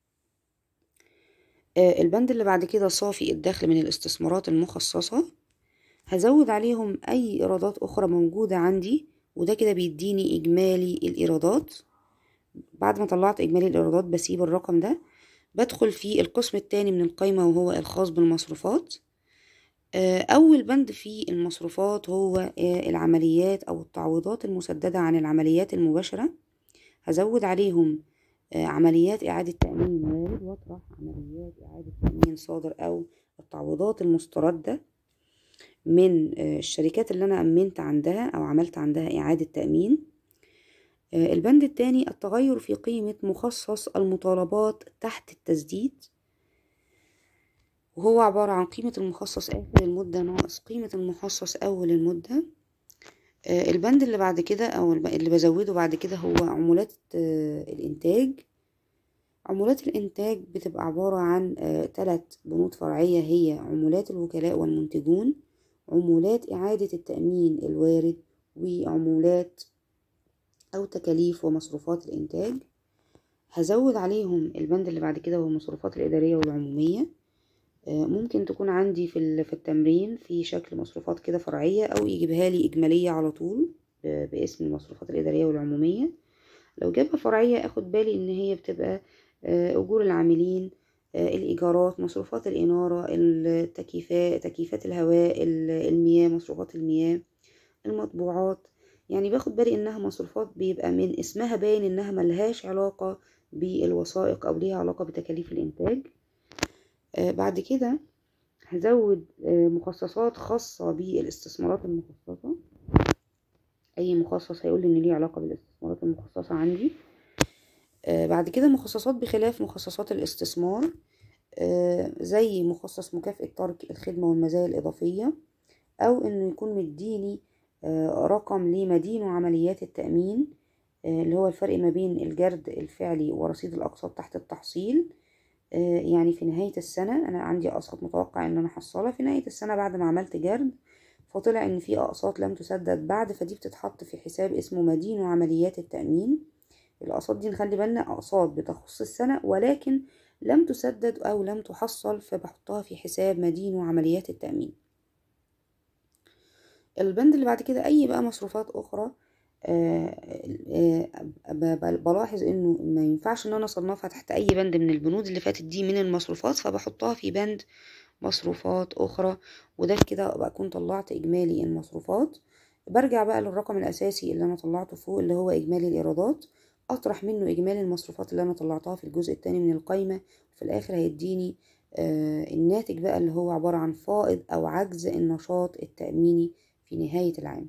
آه البند اللي بعد كده صافي الدخل من الاستثمارات المخصصة هزود عليهم أي إيرادات أخرى موجودة عندي وده كده بيديني إجمالي الإيرادات بعد ما طلعت إجمالي الإيرادات بسيب الرقم ده بدخل في القسم التاني من القايمة وهو الخاص بالمصروفات أول بند في المصروفات هو العمليات أو التعويضات المسددة عن العمليات المباشرة هزود عليهم عمليات إعادة تأمين وارد وأطرح عمليات إعادة تأمين صادر أو التعويضات المستردة من الشركات اللي أنا أمنت عندها أو عملت عندها إعادة تأمين البند الثاني التغير في قيمة مخصص المطالبات تحت التسديد وهو عبارة عن قيمة المخصص آخر المدة ناقص قيمة المخصص أول المدة البند اللي بعد كده أو اللي بزوده بعد كده هو عمولات الإنتاج عمولات الإنتاج بتبقى عبارة عن ثلاث بنود فرعية هي عمولات الوكلاء والمنتجون عمولات إعادة التأمين الوارد وعمولات أو تكاليف ومصروفات الإنتاج هزود عليهم البند اللي بعد كده هو المصروفات الإدارية والعمومية ممكن تكون عندي في في التمرين في شكل مصروفات كده فرعية أو يجيبها لي إجمالية على طول باسم المصروفات الإدارية والعمومية لو جابها فرعية أخد بالي إن هي بتبقى أجور العاملين الإيجارات مصروفات الإنارة التكييفات تكييفات الهواء المياه مصروفات المياه المطبوعات يعني باخد بالي إنها مصروفات بيبقى من اسمها باين إنها ملهاش علاقة بالوثائق أو ليها علاقة بتكاليف الإنتاج بعد كده هزود مخصصات خاصة بالاستثمارات المخصصة أي مخصص هيقول إن ليه علاقة بالاستثمارات المخصصة عندي بعد كده مخصصات بخلاف مخصصات الاستثمار زي مخصص مكافأة ترك الخدمة والمزايا الإضافية أو إنه يكون مديني رقم لمدينه عمليات التأمين اللي هو الفرق ما بين الجرد الفعلي ورصيد الأقساط تحت التحصيل يعني في نهاية السنة أنا عندي أقساط متوقع إن أنا أحصلها في نهاية السنة بعد ما عملت جرد فطلع إن في أقساط لم تسدد بعد فدي بتتحط في حساب اسمه مدين عمليات التأمين الأقساط دي نخلي بالنا أقساط بتخص السنة ولكن لم تسدد أو لم تحصل فبحطها في حساب مدين عمليات التأمين البند اللي بعد كده أي بقى مصروفات أخرى بلاحظ انه ما ينفعش ان انا اصنفها تحت اي بند من البنود اللي فاتت دي من المصروفات فبحطها في بند مصروفات اخرى وده كده بكون طلعت اجمالي المصروفات برجع بقى للرقم الاساسي اللي انا طلعته فوق اللي هو اجمالي الايرادات اطرح منه اجمالي المصروفات اللي انا طلعتها في الجزء الثاني من القايمه وفي الاخر هيديني آه الناتج بقى اللي هو عباره عن فائض او عجز النشاط التاميني في نهايه العام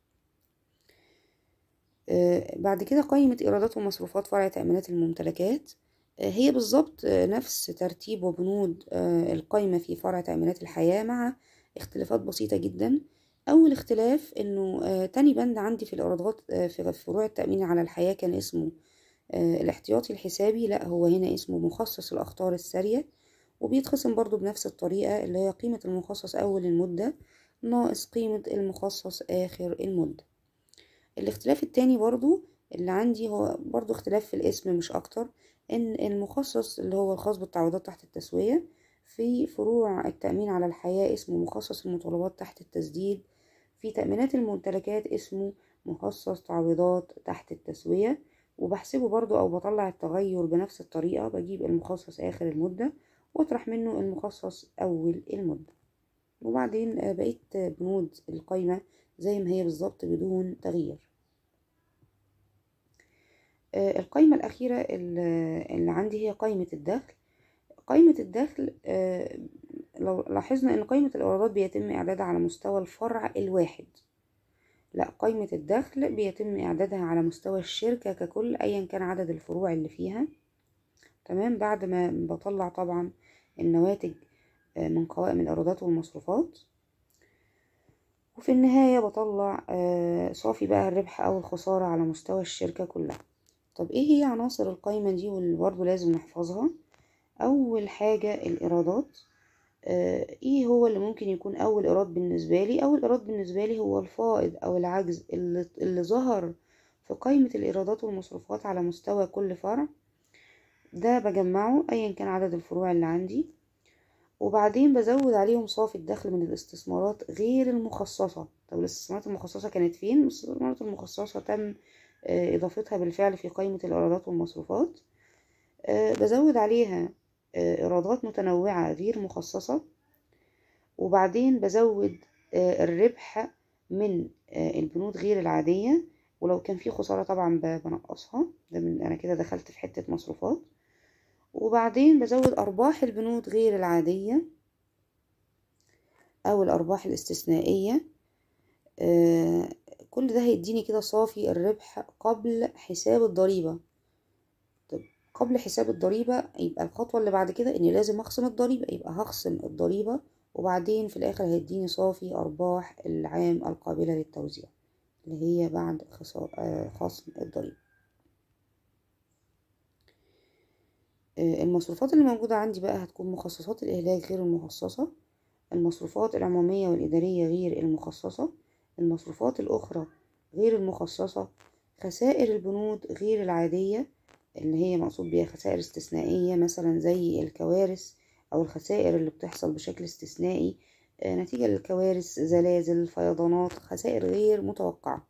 بعد كده قائمة إيرادات ومصروفات فرع تأمينات الممتلكات هي بالظبط نفس ترتيب وبنود القائمة في فرع تأمينات الحياة مع اختلافات بسيطة جدا أول اختلاف إنه تاني بند عندي في الإيرادات في فروع التأمين على الحياة كان اسمه الاحتياطي الحسابي لا هو هنا اسمه مخصص الأخطار السارية وبيتخصم برضو بنفس الطريقة اللي هي قيمة المخصص أول المدة ناقص قيمة المخصص آخر المدة الاختلاف التاني برضو اللي عندي هو برضو اختلاف في الاسم مش اكتر ان المخصص اللي هو الخاص بالتعويضات تحت التسوية في فروع التأمين على الحياة اسمه مخصص المطالبات تحت التسديد في تأمينات الممتلكات اسمه مخصص تعويضات تحت التسوية وبحسبه برضو او بطلع التغير بنفس الطريقة بجيب المخصص اخر المدة واطرح منه المخصص اول المدة وبعدين بقيت بنود القايمة زي ما هي بالظبط بدون تغيير القائمة الأخيرة اللي عندي هي قائمة الدخل قائمة الدخل لو لاحظنا ان قائمة الإيرادات بيتم إعدادها على مستوى الفرع الواحد لا قائمة الدخل بيتم إعدادها على مستوى الشركة ككل أيا كان عدد الفروع اللي فيها تمام بعد ما بطلع طبعا النواتج من قوائم الإيرادات والمصروفات وفي النهاية بطلع صافي بقى الربح أو الخسارة على مستوى الشركة كلها طب ايه هي عناصر القايمة دي واللي برضه لازم نحفظها أول حاجة الإيرادات ايه هو اللي ممكن يكون أول إيراد بالنسبة لي أول إيراد بالنسبة لي هو الفائض أو العجز اللي, اللي ظهر في قائمة الإيرادات والمصروفات على مستوى كل فرع ده بجمعه أيا كان عدد الفروع اللي عندي وبعدين بزود عليهم صافي الدخل من الاستثمارات غير المخصصة طب الاستثمارات المخصصة كانت فين؟ الاستثمارات المخصصة تم إضافتها بالفعل في قائمة الإيرادات والمصروفات بزود عليها إيرادات متنوعة غير مخصصة وبعدين بزود الربح من البنود غير العادية ولو كان في خسارة طبعا بنقصها ده من أنا كده دخلت في حتة مصروفات وبعدين بزود أرباح البنود غير العادية أو الأرباح الاستثنائية آه كل ده هيديني كده صافي الربح قبل حساب الضريبة طب قبل حساب الضريبة يبقى الخطوة اللي بعد كده إني لازم أخصم الضريبة يبقى هخصم الضريبة وبعدين في الآخر هيديني صافي أرباح العام القابلة للتوزيع اللي هي بعد خصم الضريبة المصروفات اللي موجودة عندي بقى هتكون مخصصات الإهلاك غير المخصصة المصروفات العمومية والإدارية غير المخصصة المصروفات الأخرى غير المخصصة خسائر البنود غير العادية اللي هي مقصود بيها خسائر استثنائية مثلا زي الكوارث أو الخسائر اللي بتحصل بشكل استثنائي نتيجة للكوارث زلازل فيضانات خسائر غير متوقعة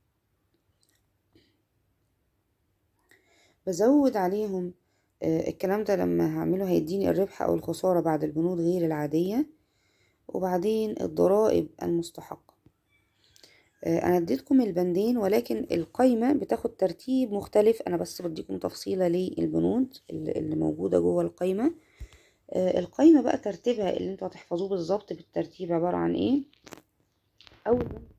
بزود عليهم الكلام ده لما هعمله هيديني الربح أو الخسارة بعد البنود غير العادية وبعدين الضرائب المستحقة أنا اديتكم البندين ولكن القايمة بتاخد ترتيب مختلف أنا بس بديكم تفصيلة للبنود اللي موجودة جوه القايمة القايمة بقى ترتيبها اللي انتوا هتحفظوه بالظبط بالترتيب عبارة عن ايه أول بند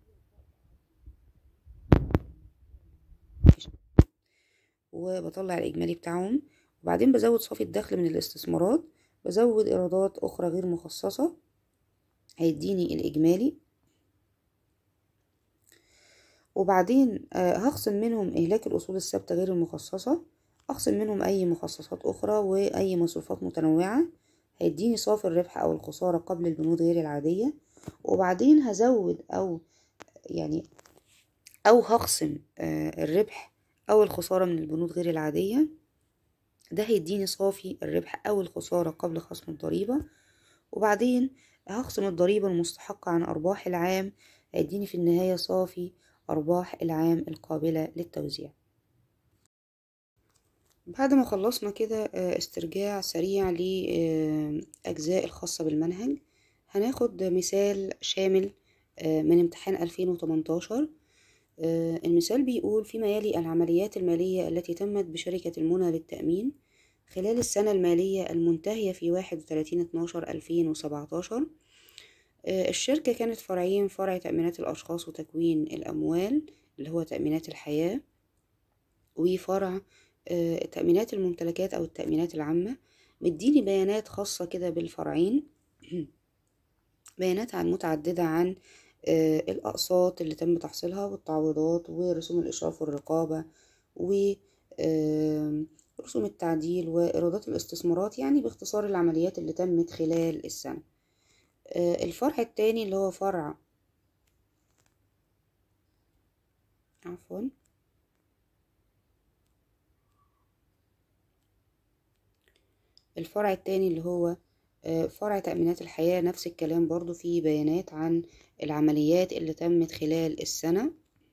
وبطلع الإجمالي بتاعهم وبعدين بزود صافي الدخل من الاستثمارات بزود إيرادات أخرى غير مخصصة هيديني الإجمالي وبعدين هخصم منهم إهلاك الأصول الثابتة غير المخصصة أخصم منهم أي مخصصات أخرى وأي مصروفات متنوعة هيديني صافي الربح أو الخسارة قبل البنود غير العادية وبعدين هزود أو يعني أو هخصم الربح أو الخسارة من البنود غير العادية ده هيديني صافي الربح أو الخسارة قبل خصم الضريبة وبعدين هخصم الضريبة المستحقة عن أرباح العام هيديني في النهاية صافي أرباح العام القابلة للتوزيع بعد ما خلصنا كده استرجاع سريع لأجزاء الخاصة بالمنهج هناخد مثال شامل من امتحان 2018 المثال بيقول فيما يلي العمليات المالية التي تمت بشركة المنى للتأمين خلال السنة المالية المنتهية في واحد وتلاتين اتناشر ألفين وسبعتاشر الشركة كانت فرعين فرع تأمينات الأشخاص وتكوين الأموال اللي هو تأمينات الحياة وفرع تأمينات الممتلكات أو التأمينات العامة مديني بيانات خاصة كده بالفرعين بيانات عن متعددة عن الأقساط اللي تم تحصيلها والتعويضات ورسوم الإشراف والرقابة و رسوم التعديل وإيرادات الاستثمارات يعني باختصار العمليات اللي تمت خلال السنة الفرع التاني اللي هو فرع عفوا الفرع التاني اللي هو فرع تأمينات الحياة نفس الكلام برضو فيه بيانات عن العمليات اللي تمت خلال السنة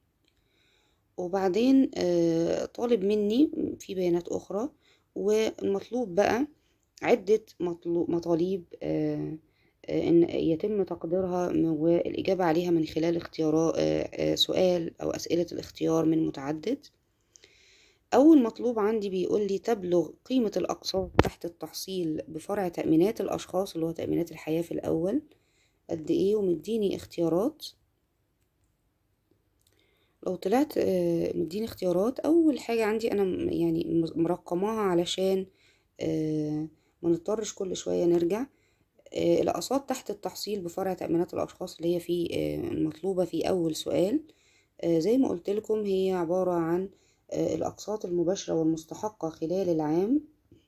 وبعدين طالب مني في بيانات أخرى والمطلوب بقى عدة مطالب إن يتم تقديرها والإجابة عليها من خلال اختيارات سؤال أو أسئلة الاختيار من متعدد أول مطلوب عندي بيقول لي تبلغ قيمة الأقساط تحت التحصيل بفرع تأمينات الأشخاص اللي هو تأمينات الحياة في الأول قد إيه ومديني اختيارات لو طلعت مديني اختيارات أول حاجة عندي أنا يعني مرقماها علشان ما نضطرش كل شوية نرجع آه، الأقساط تحت التحصيل بفرع تأمينات الأشخاص اللي هي في آه، المطلوبة في أول سؤال آه، زي ما قلت لكم هي عبارة عن آه، الأقساط المباشرة والمستحقة خلال العام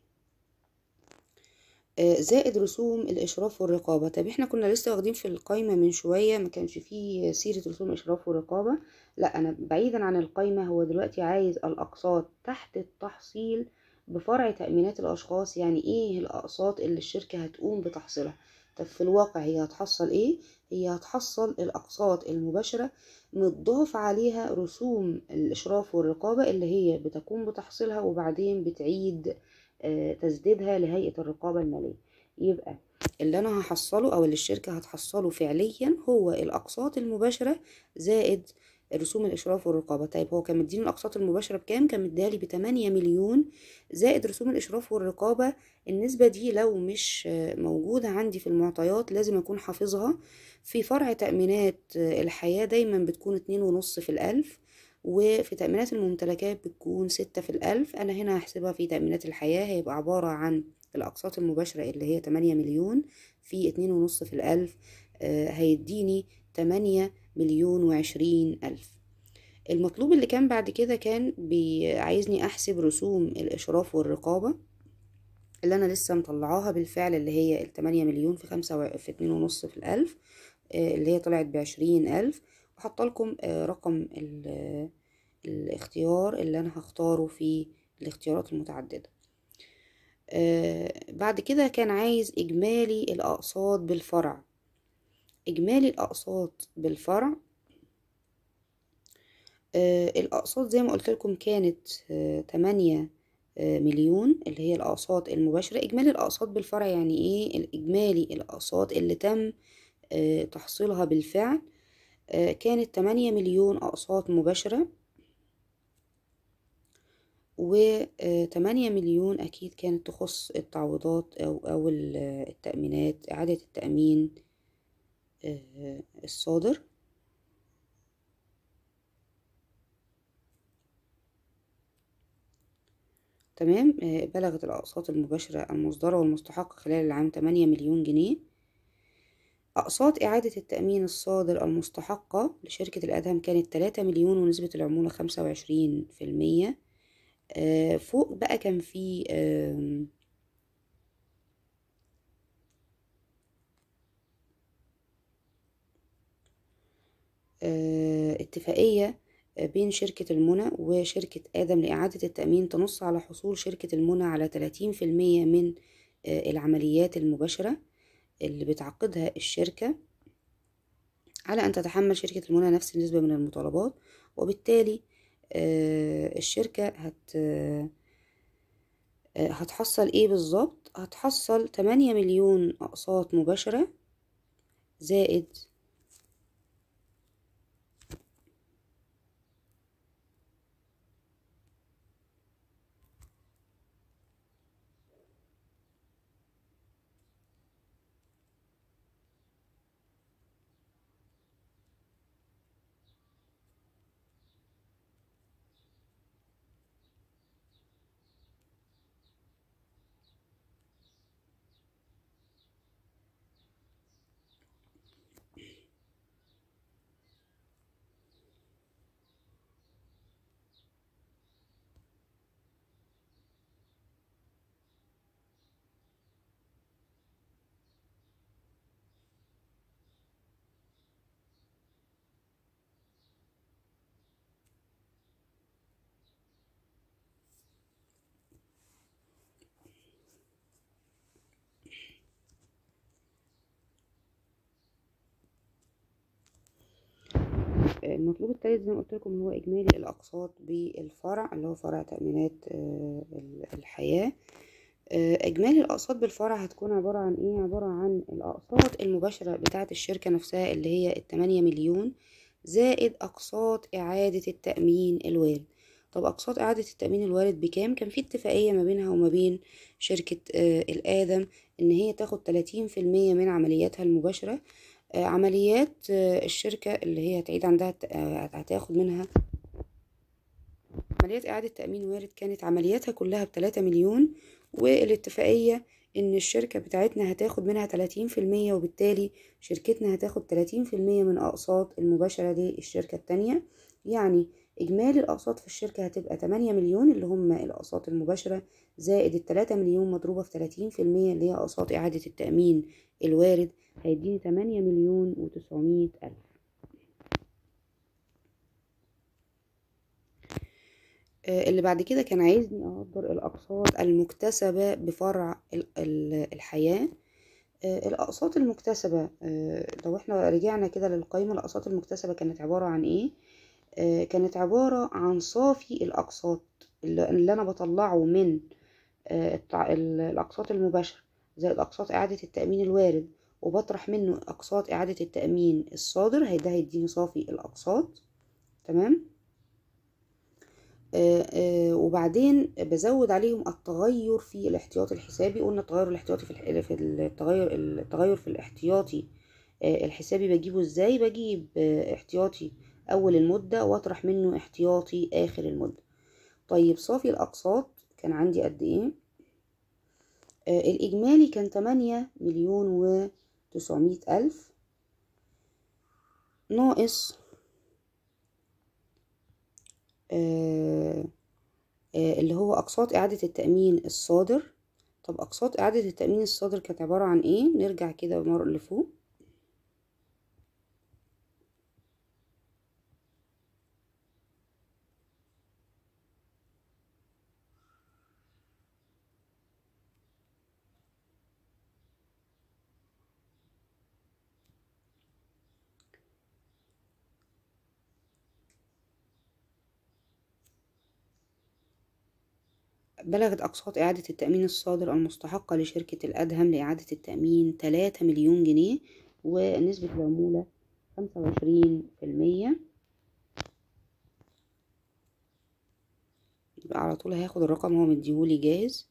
آه، زائد رسوم الإشراف والرقابة طب احنا كنا لسه واخدين في القايمة من شوية ما كانش فيه سيرة رسوم الإشراف والرقابة لا أنا بعيدا عن القايمة هو دلوقتي عايز الأقساط تحت التحصيل بفرع تأمينات الأشخاص يعني إيه الأقساط اللي الشركة هتقوم بتحصيلها طب في الواقع هي هتحصل إيه؟ هي هتحصل الأقساط المباشرة متضاف عليها رسوم الإشراف والرقابة اللي هي بتقوم بتحصيلها وبعدين بتعيد آه، تسديدها لهيئة الرقابة المالية يبقى اللي أنا هحصله أو اللي الشركة هتحصله فعليا هو الأقساط المباشرة زائد رسوم الإشراف والرقابة طيب هو كان مديني الأقساط المباشرة بكام؟ كان مديهالي بتمانية مليون زائد رسوم الإشراف والرقابة النسبة دي لو مش آه، موجودة عندي في المعطيات لازم أكون حافظها في فرع تأمينات آه، الحياة دايما بتكون اتنين ونص في الألف وفي تأمينات الممتلكات بتكون ستة في الألف أنا هنا هحسبها في تأمينات الحياة هيبقى عبارة عن الأقساط المباشرة اللي هي تمانية مليون في اتنين ونص في الألف آه، هيديني تمانية مليون وعشرين ألف المطلوب اللي كان بعد كده كان بي- عايزني أحسب رسوم الإشراف والرقابة اللي أنا لسه مطلعاها بالفعل اللي هي التمانية مليون في خمسة و... في اتنين ونص في الألف آه، اللي هي طلعت بعشرين ألف وحاطة لكم آه، رقم ال- الاختيار اللي أنا هختاره في الاختيارات المتعددة آه، بعد كده كان عايز إجمالي الأقساط بالفرع إجمالي الأقساط بالفرع آه، الأقساط زي ما قلت لكم كانت آه، تمانية آه، مليون اللي هي الأقساط المباشرة إجمالي الأقساط بالفرع يعني إيه الإجمالي الأقساط اللي تم آه، تحصيلها بالفعل آه، كانت تمانية مليون أقساط مباشرة وتمانية مليون أكيد كانت تخص التعويضات أو أو ال- التأمينات إعادة التأمين آه، الصادر تمام آه، بلغت الأقساط المباشرة المصدرة والمستحقة خلال العام تمانية مليون جنيه أقساط إعادة التأمين الصادر المستحقة لشركة الأدهم كانت تلاتة مليون ونسبة العمولة خمسة وعشرين في المية فوق بقى كان في آم، آه، اتفاقية بين شركة المنى وشركة آدم لإعادة التأمين تنص على حصول شركة المنى على 30% من آه، العمليات المباشرة اللي بتعقدها الشركة على أن تتحمل شركة المنى نفس النسبة من المطالبات وبالتالي آه، الشركة هت آه، هتحصل ايه بالظبط هتحصل 8 مليون أقساط مباشرة زائد المطلوب التالت زي ما قلت لكم هو إجمالي الأقساط بالفرع اللي هو فرع تأمينات آه، الحياة آه، إجمالي الأقساط بالفرع هتكون عبارة عن إيه؟ عبارة عن الأقساط المباشرة بتاعة الشركة نفسها اللي هي التمانية مليون زائد أقساط إعادة التأمين الوارد طب أقساط إعادة التأمين الوارد بكام؟ كان في اتفاقية ما بينها وما بين شركة آه، الآدم إن هي تاخد تلاتين في المية من عملياتها المباشرة آه، عمليات آه، الشركة اللي هي هتعيد عندها الت- آه، هتاخد منها عمليات إعادة تأمين وارد كانت عملياتها كلها بتلاتة مليون والاتفاقية ان الشركة بتاعتنا هتاخد منها تلاتين في المية وبالتالي شركتنا هتاخد تلاتين في المية من اقساط المباشرة للشركة التانية يعني اجمالي الاقساط في الشركة هتبقى تمانية مليون اللي هم الاقساط المباشرة زائد التلاتة مليون مضروبة في تلاتين في المية اللي هي اقساط اعادة التأمين الوارد هيديني تمانية مليون وتسعمية الف اللي بعد كده كان عايزني أقدر الأقساط المكتسبة بفرع الحياة الأقساط المكتسبة لو احنا رجعنا كده للقائمة الأقساط المكتسبة كانت عبارة عن ايه كانت عبارة عن صافي الأقساط اللي أنا بطلعه من الأقساط المباشرة زي الأقساط إعادة التأمين الوارد وبطرح منه أقساط إعادة التأمين الصادر هيدا هيديني صافي الأقساط تمام آآ آآ وبعدين بزود عليهم التغير في الاحتياطي الحسابي قلنا التغير الاحتياطي في في التغير التغير في الاحتياطي الحسابي بجيبه ازاي بجيب احتياطي اول المدة واطرح منه احتياطي اخر المدة طيب صافي الاقساط كان عندي قد ايه الاجمالي كان تمانية مليون وتسعمية الف ناقص آه آه اللي هو أقساط إعادة التأمين الصادر طب أقساط إعادة التأمين الصادر كانت عبارة عن إيه نرجع كده مرة لفوق بلغت أقساط إعادة التأمين الصادر المستحقة لشركة الأدهم لإعادة التأمين تلاتة مليون جنيه ونسبة العمولة خمسة وعشرين في المية يبقى على طول هاخد الرقم هو مديهولي جاهز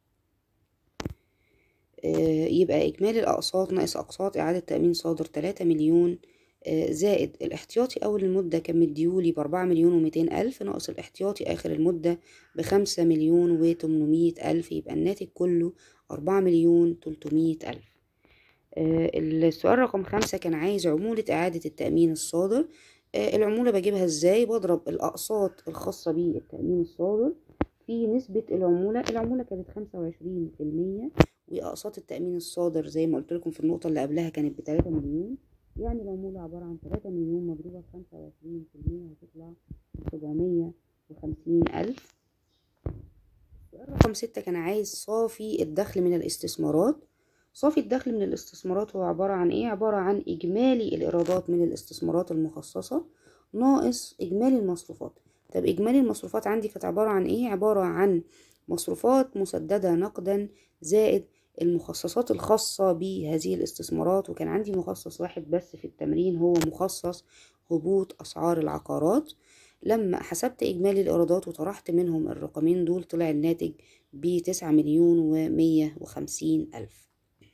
يبقى إجمالي الأقساط ناقص أقساط إعادة تأمين صادر تلاتة مليون زائد الاحتياطي أول المدة كان مديولي بأربعة مليون وميتين ألف ناقص الاحتياطي آخر المدة بخمسة مليون وتمنمية ألف يبقى الناتج كله أربعة مليون تلتمية ألف السؤال رقم خمسة كان عايز عمولة إعادة التأمين الصادر العمولة بجيبها ازاي بضرب الأقساط الخاصة بالتأمين الصادر في نسبة العمولة العمولة كانت خمسة وعشرين في المية وأقساط التأمين الصادر زي ما قلت لكم في النقطة اللي قبلها كانت بتلاتة مليون يعني العمولة عبارة عن تلاتة مليون مضروبة في خمسة وعشرين في المية هتطلع سبعمية وخمسين ألف رقم ستة كان عايز صافي الدخل من الاستثمارات صافي الدخل من الاستثمارات هو عبارة عن ايه عبارة عن إجمالي الإيرادات من الاستثمارات المخصصة ناقص إجمالي المصروفات طب إجمالي المصروفات عندي كانت عبارة عن ايه عبارة عن مصروفات مسددة نقدا زائد المخصصات الخاصة بهذه الاستثمارات وكان عندي مخصص واحد بس في التمرين هو مخصص هبوط أسعار العقارات لما حسبت إجمالي الإيرادات وطرحت منهم الرقمين دول طلع الناتج بتسعة مليون ومية وخمسين ألف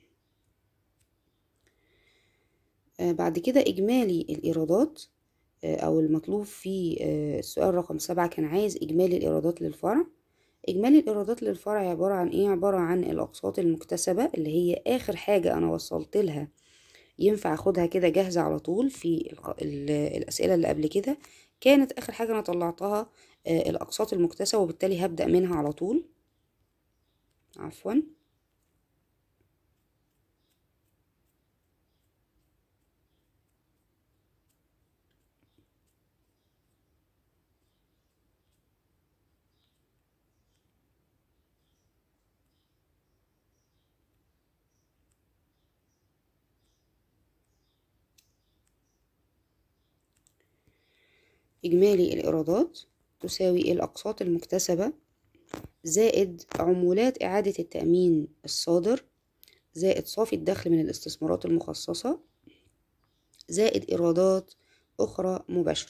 آه بعد كده إجمالي الإيرادات آه أو المطلوب في آه السؤال رقم سبعة كان عايز إجمالي الإيرادات للفرع إجمالي الإيرادات للفرع عبارة عن إيه؟ عبارة عن الأقساط المكتسبة اللي هي آخر حاجة أنا وصلت لها ينفع أخدها كده جاهزة على طول في الأسئلة اللي قبل كده كانت آخر حاجة أنا طلعتها الأقساط المكتسبة وبالتالي هبدأ منها على طول عفوا إجمالي الإيرادات تساوي الأقساط المكتسبة زائد عمولات إعادة التأمين الصادر زائد صافي الدخل من الاستثمارات المخصصة زائد إيرادات أخرى مباشرة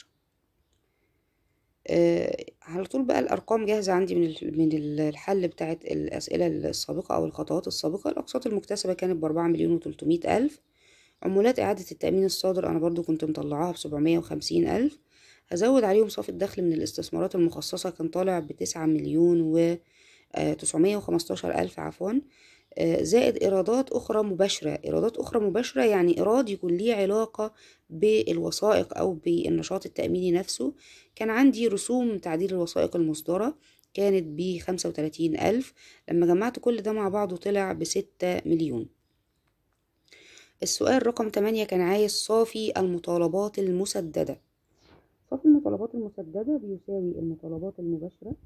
أه على طول بقى الأرقام جاهزة عندي من من الحل بتاعت الأسئلة السابقة أو الخطوات السابقة الأقساط المكتسبة كانت بأربعة مليون وتلتمية ألف عمولات إعادة التأمين الصادر أنا برضو كنت مطلعاها بسبعمية وخمسين ألف هزود عليهم صافي الدخل من الاستثمارات المخصصة كان طالع بتسعة مليون و تسعمية وخمستاشر ألف عفوا آه، زائد إيرادات أخرى مباشرة إيرادات أخرى مباشرة يعني إيراد يكون ليه علاقة بالوثائق أو بالنشاط التأميني نفسه كان عندي رسوم تعديل الوثائق المصدرة كانت بخمسة وتلاتين ألف لما جمعت كل ده مع بعضه طلع بستة مليون السؤال رقم تمانية كان عايز صافي المطالبات المسددة صافي المطالبات المسددة بيساوي المطالبات المباشرة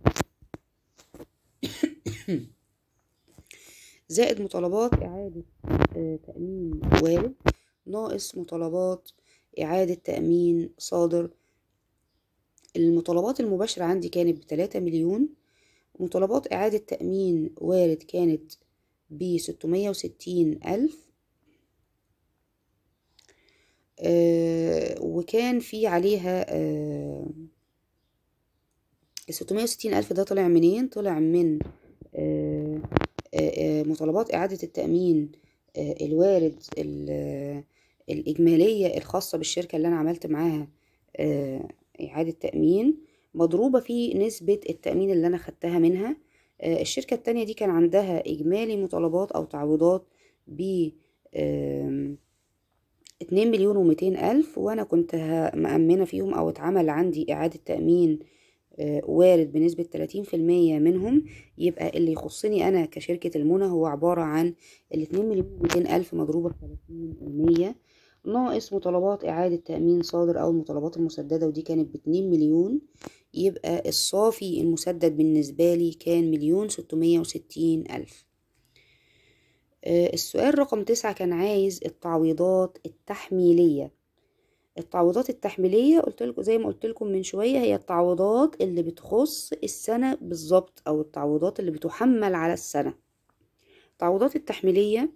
زائد مطالبات إعادة آه، تأمين وارد ناقص مطالبات إعادة تأمين صادر المطالبات المباشرة عندي كانت بتلاتة مليون مطالبات إعادة تأمين وارد كانت بستمية وستين ألف آه، وكان في عليها الستمية وستين ألف ده طلع منين؟ طلع من آه، آه، آه، مطالبات إعادة التأمين آه، الوارد ال- الإجمالية الخاصة بالشركة اللي أنا عملت معاها آه، إعادة تأمين مضروبة في نسبة التأمين اللي أنا خدتها منها آه، الشركة التانية دي كان عندها إجمالي مطالبات أو تعويضات ب آم، اتنين مليون وميتين ألف وأنا كنت ه- مأمنة فيهم أو اتعمل عندي إعادة تأمين آه، وارد بنسبة تلاتين في المية منهم يبقى اللي يخصني أنا كشركة المنى هو عبارة عن الاتنين مليون وميتين ألف مضروبة في تلاتين المية ناقص مطالبات إعادة تأمين صادر أو المطالبات المسددة ودي كانت باتنين مليون يبقى الصافي المسدد بالنسبة لي كان مليون ستمية وستين ألف آه، السؤال رقم تسعة كان عايز التعويضات التحميلية التعويضات التحميلية قلت لكم زي ما قلت لكم من شوية هي التعويضات اللي بتخص السنة بالظبط أو التعويضات اللي بتحمل على السنة التعويضات التحميلية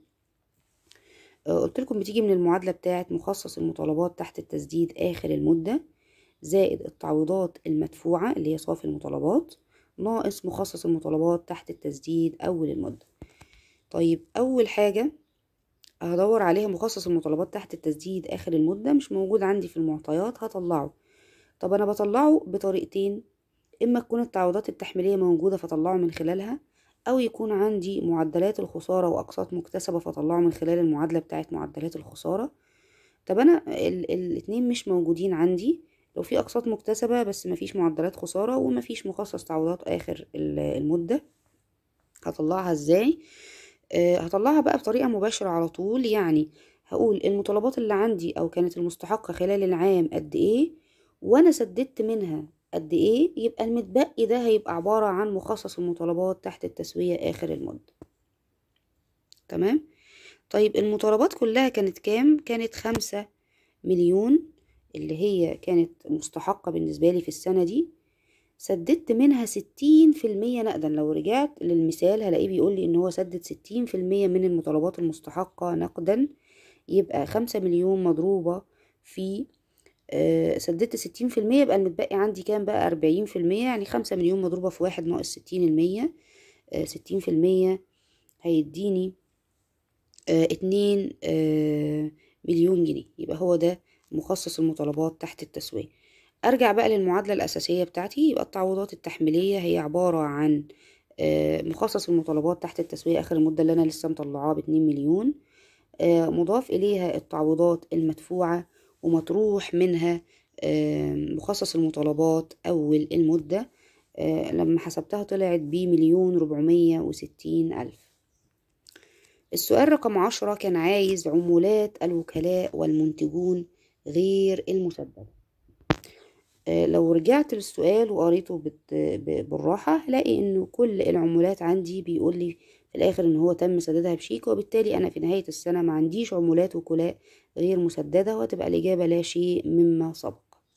آه، قلت لكم بتيجي من المعادلة بتاعة مخصص المطالبات تحت التسديد آخر المدة زائد التعويضات المدفوعة اللي هي صافي المطالبات ناقص مخصص المطالبات تحت التسديد أول المدة طيب أول حاجة هدور عليها مخصص المطالبات تحت التسديد آخر المدة مش موجود عندي في المعطيات هطلعه طب أنا بطلعه بطريقتين إما تكون التعويضات التحميلية موجودة فطلعه من خلالها أو يكون عندي معدلات الخسارة وأقساط مكتسبة فطلعه من خلال المعادلة بتاعت معدلات الخسارة طب أنا ال الاتنين مش موجودين عندي لو في أقساط مكتسبة بس مفيش معدلات خسارة ومفيش مخصص تعويضات آخر ال- المدة هطلعها ازاي آه، هطلعها بقى بطريقة مباشرة على طول يعني هقول المطالبات اللي عندي او كانت المستحقة خلال العام قد ايه وانا سددت منها قد ايه يبقى المتبقي ده هيبقى عبارة عن مخصص المطالبات تحت التسوية اخر المدة تمام طيب المطالبات كلها كانت كام كانت خمسة مليون اللي هي كانت مستحقة بالنسبة لي في السنة دي سددت منها ستين في المية نقدا لو رجعت للمثال هلاقيه بيقول لي ان هو سدد ستين في المية من المطالبات المستحقة نقدا يبقى خمسة مليون مضروبة في آه، سددت ستين في المية يبقى المتبقي عندي كام بقى أربعين في المية يعني خمسة مليون مضروبة في واحد ناقص ستين المية ستين في المية هيديني آه، اتنين آه، مليون جنيه يبقى هو ده مخصص المطالبات تحت التسوية ارجع بقى للمعادلة الاساسية بتاعتي يبقى التعويضات التحميلية هي عبارة عن آه، مخصص المطالبات تحت التسوية اخر المدة اللي انا لسه مطلعاه باتنين مليون آه، مضاف اليها التعويضات المدفوعة ومطروح منها آه، مخصص المطالبات اول المدة آه، لما حسبتها طلعت بمليون ربعمية وستين الف السؤال رقم عشرة كان عايز عمولات الوكلاء والمنتجون غير المسددة آه، لو رجعت للسؤال وقريته بت- ب- بالراحة هلاقي انه كل العمولات عندي بيقول لي في الاخر ان هو تم سدادها بشيك وبالتالي انا في نهاية السنة ما عنديش عمولات وكلاء غير مسددة وهتبقى الاجابة لا شيء مما سبق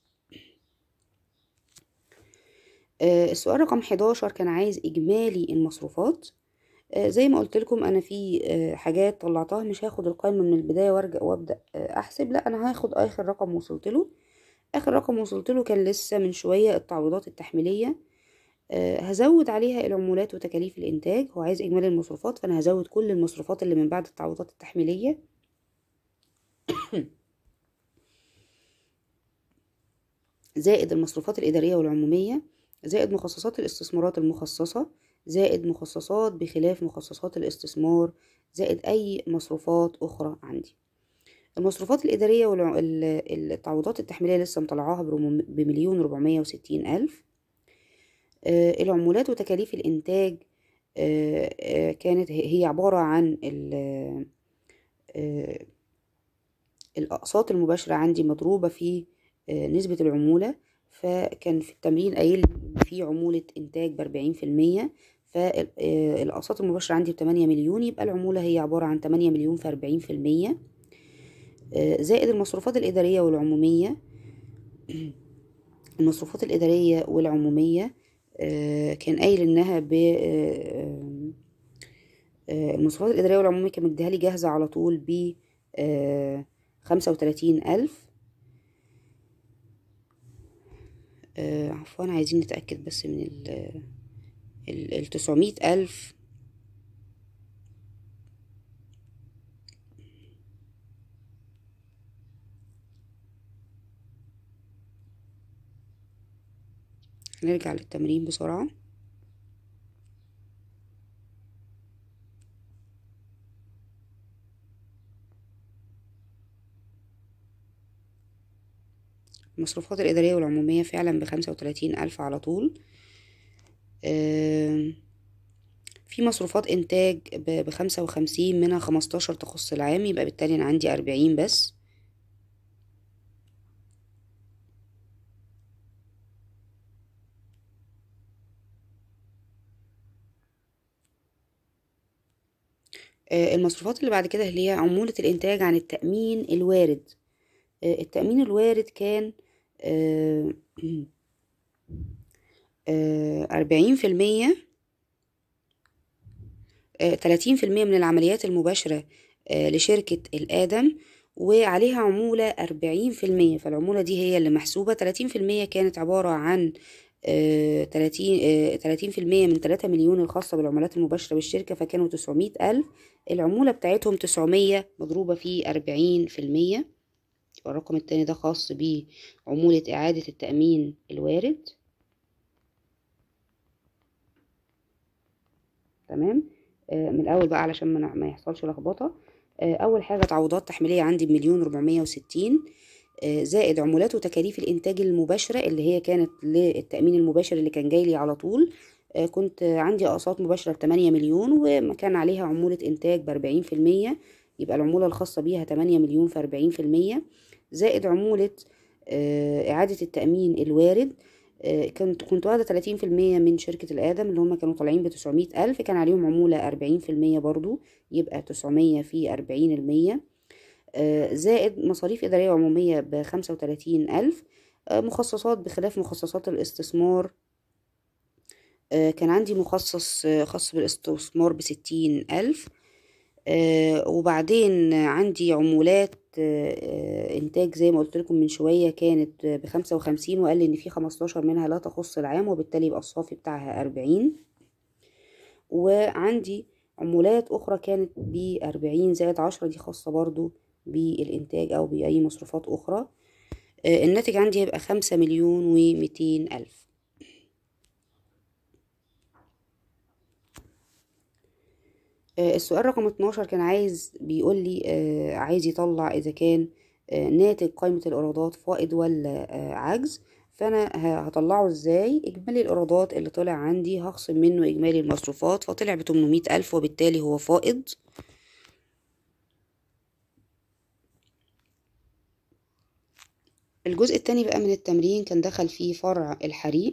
آه، السؤال رقم 11 كان عايز اجمالي المصروفات آه، زي ما قلت لكم انا في آه، حاجات طلعتها مش هاخد القائمة من البداية وارجع وابدأ آه، احسب لا انا هاخد اخر رقم وصلت له اخر رقم وصلت له كان لسه من شوية التعويضات التحميلية آه، هزود عليها العمولات وتكاليف الانتاج هو عايز اجمالي المصروفات فانا هزود كل المصروفات اللي من بعد التعويضات التحميلية زائد المصروفات الإدارية والعمومية زائد مخصصات الاستثمارات المخصصة زائد مخصصات بخلاف مخصصات الاستثمار زائد أي مصروفات أخرى عندي المصروفات الإدارية والتعويضات التحميلية لسه مطلعاها بمليون ربعمية وستين ألف العمولات وتكاليف الإنتاج كانت هي عبارة عن الأقساط المباشرة عندي مضروبة في نسبة العمولة فكان في التمرين قايل في عمولة إنتاج بأربعين في المية فالأقساط المباشرة عندي بتمانية مليون يبقى العمولة هي عبارة عن تمانية مليون في أربعين في المية زائد المصروفات الإدارية والعمومية المصروفات الإدارية والعمومية كان قايل إنها ب المصروفات الإدارية والعمومية كان مديها لي جاهزة على طول ب خمسة وتلاتين ألف عفوا عايزين نتأكد بس من ال التسعمية ألف نرجع للتمرين بسرعة المصروفات الإدارية والعمومية فعلا بخمسة وتلاتين ألف على طول في مصروفات إنتاج بخمسة وخمسين منها خمستاشر تخص العام يبقى بالتالي أنا عندي أربعين بس المصروفات اللي بعد كده اللي هي عمولة الإنتاج عن التأمين الوارد التأمين الوارد كان أربعين في المية تلاتين في المية من العمليات المباشرة لشركة الآدم وعليها عمولة أربعين في المية فالعمولة دي هي اللي محسوبة تلاتين في المية كانت عبارة عن تلاتين تلاتين في المية من تلاتة مليون الخاصة بالعملات المباشرة بالشركة فكانوا تسعمية ألف العمولة بتاعتهم تسعمية مضروبة في أربعين في المية الرقم التاني ده خاص بعمولة إعادة التأمين الوارد تمام آه من الأول بقى علشان ما يحصلش لخبطة آه أول حاجة تعويضات تحميلية عندي بمليون ربعمية وستين آه زائد عمولات وتكاليف الإنتاج المباشرة اللي هي كانت للتأمين المباشر اللي كان جايلي على طول كنت عندي أقساط مباشرة بتمانية مليون وكان عليها عمولة إنتاج بأربعين في المية يبقى العمولة الخاصة بيها تمانية مليون في أربعين في المية زائد عمولة إعادة التأمين الوارد كنت كنت واخدة تلاتين في المية من شركة الآدم اللي هما كانوا طالعين بتسعمية ألف كان عليهم عمولة أربعين في المية برضو يبقى تسعمية في أربعين المية زائد مصاريف إدارية وعمومية بخمسة وتلاتين ألف مخصصات بخلاف مخصصات الاستثمار كان عندي مخصص خاص بالاستثمار بستين ألف وبعدين عندي عمولات إنتاج زي ما قلت لكم من شوية كانت بخمسة وخمسين وقال لي إن في خمستاشر منها لا تخص العام وبالتالي يبقى الصافي بتاعها أربعين وعندي عمولات أخرى كانت بأربعين زائد عشرة دي خاصة برضو بالإنتاج أو بأي مصروفات أخرى الناتج عندي هيبقى خمسة مليون وميتين ألف السؤال رقم 12 كان عايز بيقول لي عايز يطلع إذا كان ناتج قائمة الإيرادات فائض ولا عجز فأنا هطلعه إزاي إجمالي الإيرادات اللي طلع عندي هخصم منه إجمالي المصروفات فطلع بتمنمية ألف وبالتالي هو فائض الجزء التاني بقى من التمرين كان دخل فيه فرع الحريق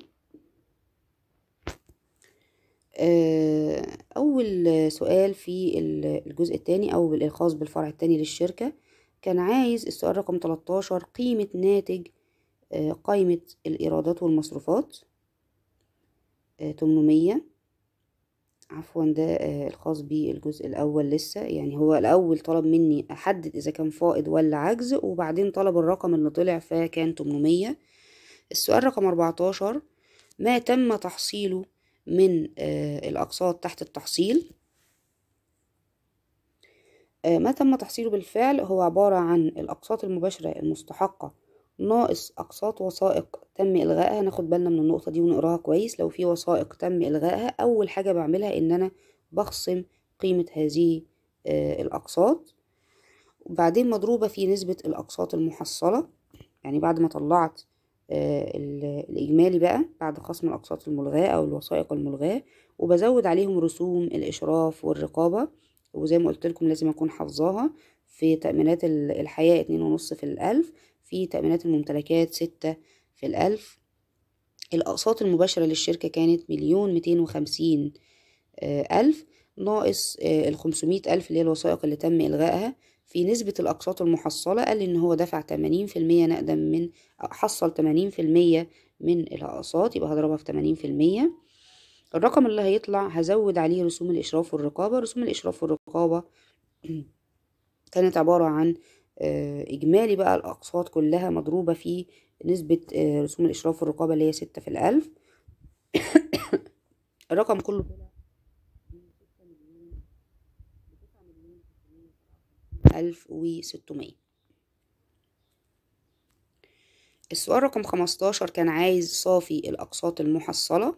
أول سؤال في الجزء التاني أو الخاص بالفرع التاني للشركة كان عايز السؤال رقم 13 قيمة ناتج قائمة الإيرادات والمصروفات 800 عفوا ده الخاص بالجزء الأول لسه يعني هو الأول طلب مني أحدد إذا كان فائض ولا عجز وبعدين طلب الرقم اللي طلع فكان 800 السؤال رقم 14 ما تم تحصيله من الأقساط تحت التحصيل ما تم تحصيله بالفعل هو عبارة عن الأقساط المباشرة المستحقة ناقص أقساط وثائق تم إلغائها ناخد بالنا من النقطة دي ونقراها كويس لو في وثائق تم إلغائها أول حاجة بعملها إن أنا بخصم قيمة هذه آه الأقساط وبعدين مضروبة في نسبة الأقساط المحصلة يعني بعد ما طلعت آه الإجمالي بقى بعد خصم الأقساط الملغاة أو الوثائق الملغاة وبزود عليهم رسوم الإشراف والرقابة وزي ما قلت لكم لازم أكون حافظاها في تأمينات الحياة اتنين ونص في الألف في تأمينات الممتلكات ستة في الألف الأقساط المباشرة للشركة كانت مليون ميتين وخمسين ألف ناقص الخمسمية ألف اللي هي الوثائق اللي تم إلغائها في نسبة الأقساط المحصلة قال إن هو دفع تمانين في المية نقدا من حصل تمانين في المية من الأقساط يبقى هضربها في تمانين في المية الرقم اللي هيطلع هزود عليه رسوم الإشراف والرقابة رسوم الإشراف والرقابة كانت عبارة عن إجمالي بقى الأقساط كلها مضروبة في نسبة رسوم الإشراف والرقابة اللي هي ستة في الألف الرقم كله ألف وستمية السؤال رقم خمستاشر كان عايز صافي الأقساط المحصلة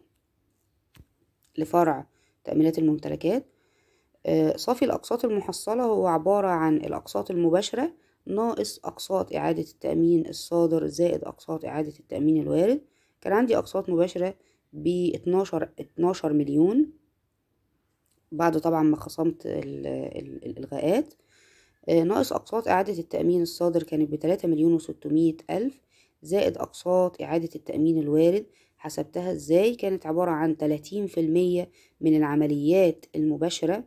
لفرع تأمينات الممتلكات صافي الأقساط المحصلة هو عبارة عن الأقساط المباشرة ناقص أقساط إعادة التأمين الصادر زائد أقساط إعادة التأمين الوارد كان عندي أقساط مباشرة ب 12 12 مليون بعد طبعا ما خصمت الإلغاءات ناقص أقساط إعادة التأمين الصادر كانت بتلاتة مليون وستمية ألف زائد أقساط إعادة التأمين الوارد حسبتها إزاي كانت عبارة عن تلاتين في المية من العمليات المباشرة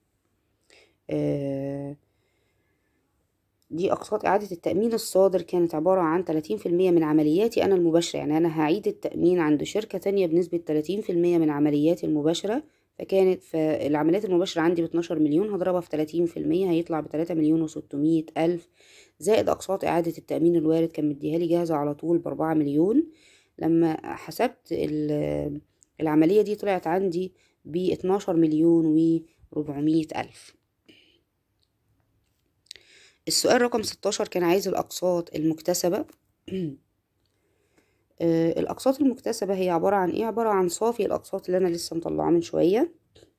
دي أقساط إعادة التأمين الصادر كانت عبارة عن تلاتين في المية من عملياتي أنا المباشرة يعني أنا هعيد التأمين عند شركة تانية بنسبة تلاتين في المية من عملياتي المباشرة فكانت فالعمليات المباشرة عندي باتناشر مليون هضربها في تلاتين في المية هيطلع بتلاتة مليون وستمية ألف زائد أقساط إعادة التأمين الوارد كان مديهالي جاهزة على طول بأربعة مليون لما حسبت العملية دي طلعت عندي باتناشر مليون وربعمية ألف السؤال رقم ستاشر كان عايز الأقساط المكتسبة الأقساط المكتسبة هي عبارة عن إيه؟ عبارة عن صافي الأقساط اللي أنا لسه مطلعاه من شوية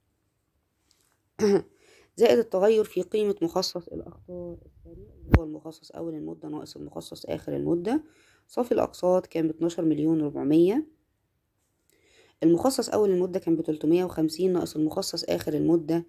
زائد التغير في قيمة مخصص الأخطار السريع اللي هو المخصص أول المدة ناقص المخصص آخر المدة صافي الأقساط كان باتناشر مليون ربعمية المخصص أول المدة كان بتلتمية وخمسين ناقص المخصص آخر المدة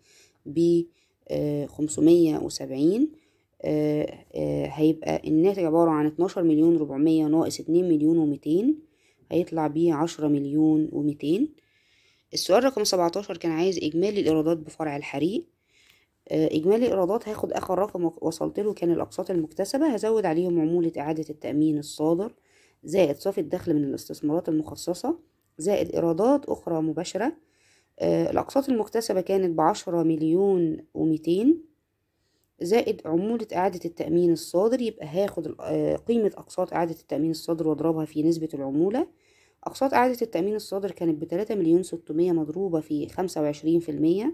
بخمسمية وسبعين آه آه هيبقى الناتج عبارة عن اتناشر مليون ربعمية ناقص اتنين مليون وميتين هيطلع بيه عشرة مليون وميتين السؤال رقم سبعتاشر كان عايز إجمالي الإيرادات بفرع الحريق آه إجمالي الإيرادات هاخد آخر رقم وصلت له كان الأقساط المكتسبة هزود عليهم عمولة إعادة التأمين الصادر زائد صافي الدخل من الاستثمارات المخصصة زائد إيرادات أخرى مباشرة الأقساط المكتسبة كانت بعشرة مليون وميتين زائد عمولة إعادة التأمين الصادر يبقى هاخد قيمة أقساط إعادة التأمين الصادر وأضربها في نسبة العمولة أقساط إعادة التأمين الصادر كانت بتلاتة مليون ستمية مضروبة في خمسة وعشرين في المية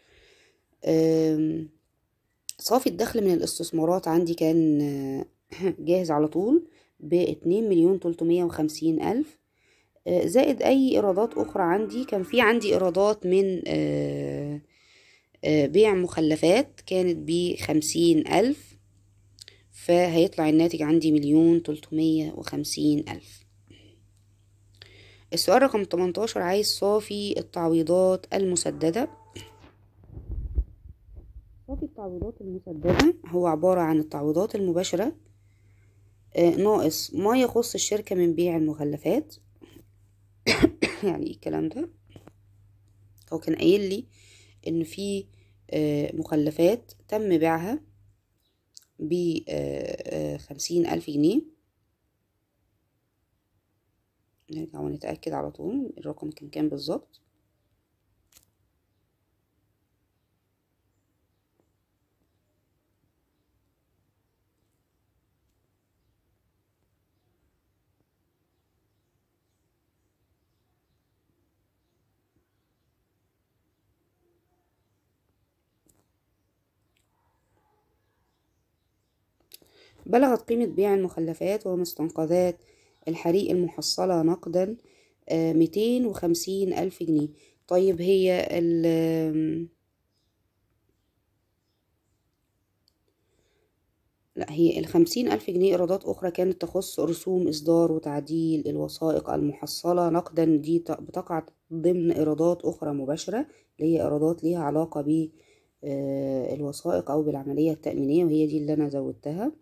صافي الدخل من الاستثمارات عندي كان جاهز على طول باتنين مليون تلتمية وخمسين ألف زائد أي إيرادات أخرى عندي كان في عندي إيرادات من بيع مخلفات كانت بخمسين ألف فهيطلع الناتج عندي مليون تلتمية وخمسين ألف السؤال رقم 18 عايز صافي التعويضات المسددة صافي التعويضات المسددة هو عبارة عن التعويضات المباشرة ناقص ما يخص الشركة من بيع المخلفات يعني ايه الكلام ده هو كان قايل لي ان في مخلفات تم بيعها بخمسين ألف جنيه نرجع ونتأكد على طول الرقم كان كام بالظبط بلغت قيمة بيع المخلفات ومستنقذات الحريق المحصلة نقدا ميتين وخمسين ألف جنيه طيب هي ال لا هي الخمسين ألف جنيه إيرادات أخرى كانت تخص رسوم إصدار وتعديل الوثائق المحصلة نقدا دي بتقع ضمن إيرادات أخرى مباشرة اللي هي إيرادات ليها علاقة بالوثائق أو بالعملية التأمينية وهي دي اللي أنا زودتها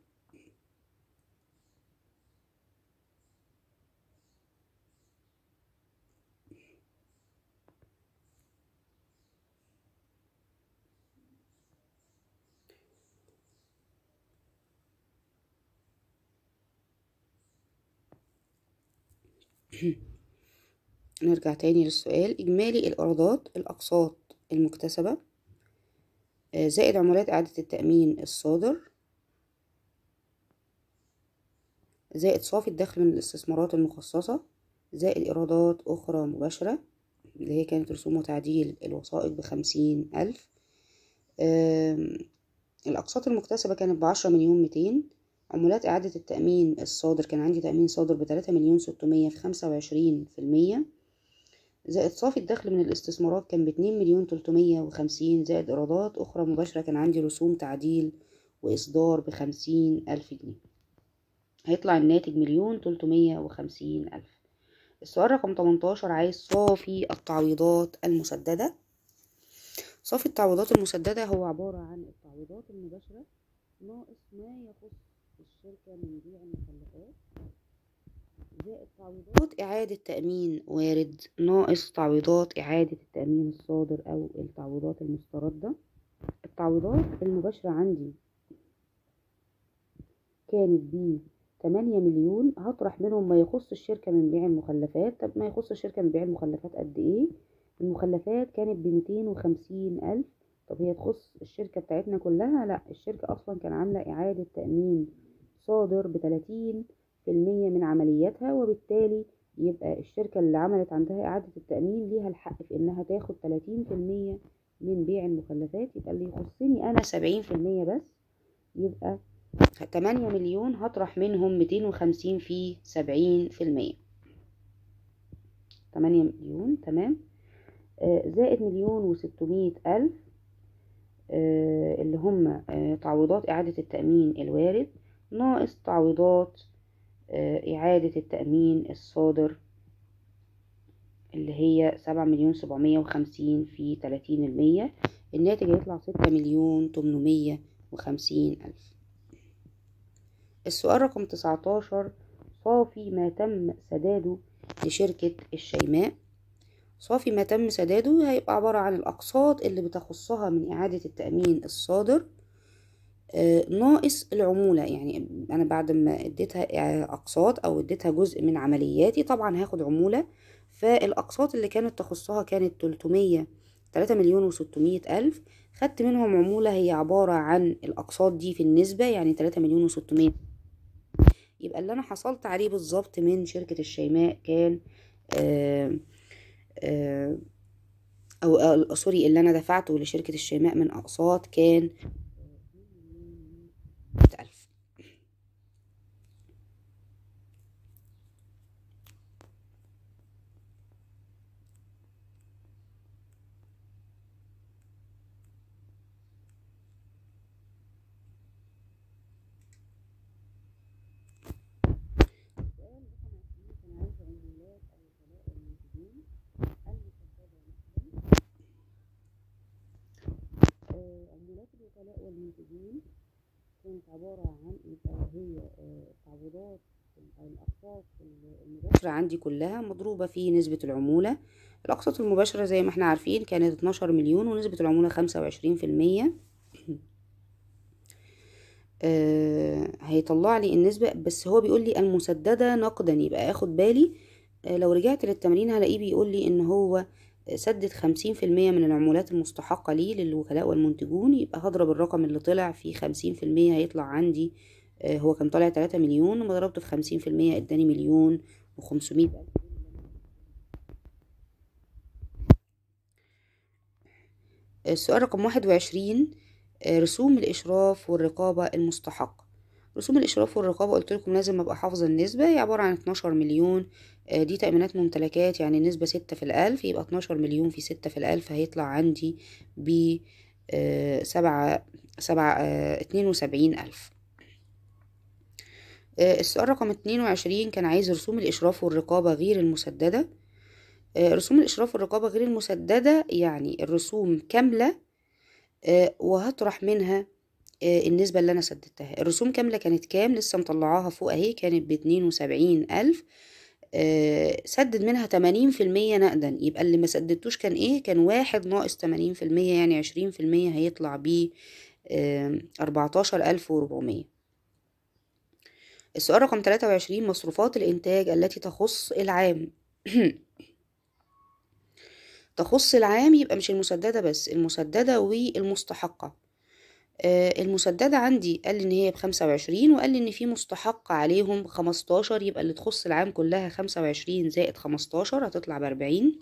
نرجع تاني للسؤال إجمالي الإيرادات الأقساط المكتسبة زائد عمولات إعادة التأمين الصادر زائد صافي الدخل من الاستثمارات المخصصة زائد إيرادات أخرى مباشرة اللي هي كانت رسوم وتعديل الوثائق بخمسين ألف الأقساط المكتسبة كانت بعشرة مليون ميتين عمولات إعادة التأمين الصادر كان عندي تأمين صادر بتلاتة مليون ستمية في خمسة وعشرين في المية زائد صافي الدخل من الاستثمارات كان باتنين مليون تلتمية وخمسين زائد إيرادات أخرى مباشرة كان عندي رسوم تعديل وإصدار بخمسين ألف جنيه هيطلع الناتج مليون تلتمية وخمسين ألف السؤال رقم 18 عايز صافي التعويضات المسددة صافي التعويضات المسددة هو عبارة عن التعويضات المباشرة ناقص ما يخص الشركة من بيع المخلفات زائد تعويضات إعادة تأمين وارد ناقص تعويضات إعادة التأمين الصادر أو التعويضات المستردة التعويضات المباشرة عندي كانت ب 8 مليون هطرح منهم ما يخص الشركة من بيع المخلفات طب ما يخص الشركة من بيع المخلفات قد ايه المخلفات كانت بميتين وخمسين ألف طب هي تخص الشركة بتاعتنا كلها لا الشركة أصلا كان عاملة إعادة تأمين صادر بتلاتين في المية من عملياتها وبالتالي يبقى الشركة اللي عملت عندها إعادة التأمين ليها الحق في إنها تاخد تلاتين في المية من بيع المخلفات يبقى اللي يخصني أنا سبعين في المية بس يبقى تمانية مليون هطرح منهم ميتين وخمسين في سبعين في المية تمانية مليون تمام آه زائد مليون وستمية ألف آه اللي هم آه تعويضات إعادة التأمين الوارد ناقص تعويضات إعادة التأمين الصادر اللي هي سبعة مليون سبعمية وخمسين في تلاتين المية الناتج هيطلع ستة مليون تمنمية وخمسين ألف السؤال رقم تسعتاشر صافي ما تم سداده لشركة الشيماء صافي ما تم سداده هيبقى عبارة عن الأقساط اللي بتخصها من إعادة التأمين الصادر ناقص العمولة يعني أنا بعد ما اديتها أقساط أو اديتها جزء من عملياتي طبعا هاخد عمولة فالأقساط اللي كانت تخصها كانت تلتمية تلاتة مليون وستمية ألف خدت منهم عمولة هي عبارة عن الأقساط دي في النسبة يعني تلاتة مليون وستمية يبقى اللي أنا حصلت عليه بالظبط من شركة الشيماء كان آآ آآ أو سوري اللي أنا دفعته لشركة الشيماء من أقساط كان ألف عمولات الوكلاء والمنتجين كانت عبارة عن يبقى هي التعويضات أو الأقساط المباشرة عندي كلها مضروبة في نسبة العمولة الأقساط المباشرة زي ما احنا عارفين كانت اتناشر مليون ونسبة العمولة خمسة وعشرين في المية هيطلع لي النسبة بس هو بيقول لي المسددة نقدا يبقى اخد بالي آه لو رجعت للتمرين هلاقيه بيقول لي ان هو سدد خمسين في المية من العمولات المستحقة ليه للوكلاء والمنتجون يبقى هضرب الرقم اللي طلع في خمسين في المية هيطلع عندي آه هو كان طالع تلاتة مليون وما ضربته في خمسين في المية اداني مليون وخمسمية ألف السؤال رقم واحد وعشرين رسوم الإشراف والرقابة المستحقة رسوم الإشراف والرقابة قلت لكم لازم أبقى حافظة النسبة هي عبارة عن 12 مليون آه، دي تأمينات ممتلكات يعني النسبة ستة في الألف يبقى 12 مليون في ستة في الألف هيطلع عندي ب آه، سبعة سبعة آه، اتنين وسبعين ألف آه، السؤال رقم اتنين وعشرين كان عايز رسوم الإشراف والرقابة غير المسددة آه، رسوم الإشراف والرقابة غير المسددة يعني الرسوم كاملة آه، وهطرح منها آه، النسبة اللي أنا سددتها الرسوم كاملة كانت كام لسه مطلعاها فوق أهي كانت باتنين وسبعين ألف آه، سدد منها تمانين في المية نقدا يبقى اللي ما سددتوش كان ايه كان واحد ناقص تمانين في المية يعني عشرين في المية هيطلع بيه أربعتاشر ألف وربعمية السؤال رقم تلاتة وعشرين مصروفات الإنتاج التي تخص العام تخص العام يبقى مش المسددة بس المسددة والمستحقة آه، المسددة عندي قال لي إن هي بخمسة وعشرين وقال لي إن في مستحق عليهم خمستاشر يبقى اللي تخص العام كلها خمسة وعشرين زائد خمستاشر هتطلع بأربعين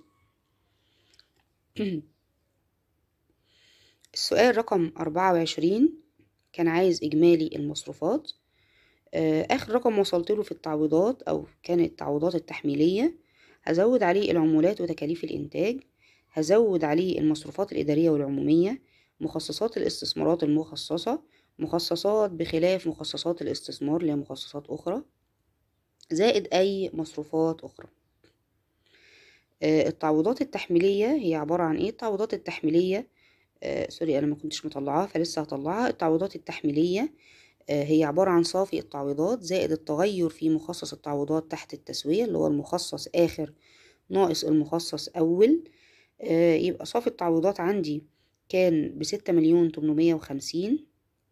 السؤال رقم أربعة وعشرين كان عايز إجمالي المصروفات آه، آخر رقم وصلت له في التعويضات أو كانت التعويضات التحميلية هزود عليه العمولات وتكاليف الإنتاج هزود عليه المصروفات الإدارية والعمومية مخصصات الاستثمارات المخصصة مخصصات بخلاف مخصصات الاستثمار اللي هي مخصصات أخرى زائد أي مصروفات أخرى آه، التعويضات التحميلية هي عبارة عن إيه؟ التعويضات التحميلية آه سوري أنا ما كنتش مطلعاها فلسه هطلعها التعويضات التحميلية آه هي عبارة عن صافي التعويضات زائد التغير في مخصص التعويضات تحت التسوية اللي هو المخصص آخر ناقص المخصص أول آه يبقى صافي التعويضات عندي كان بستة مليون تمنمية وخمسين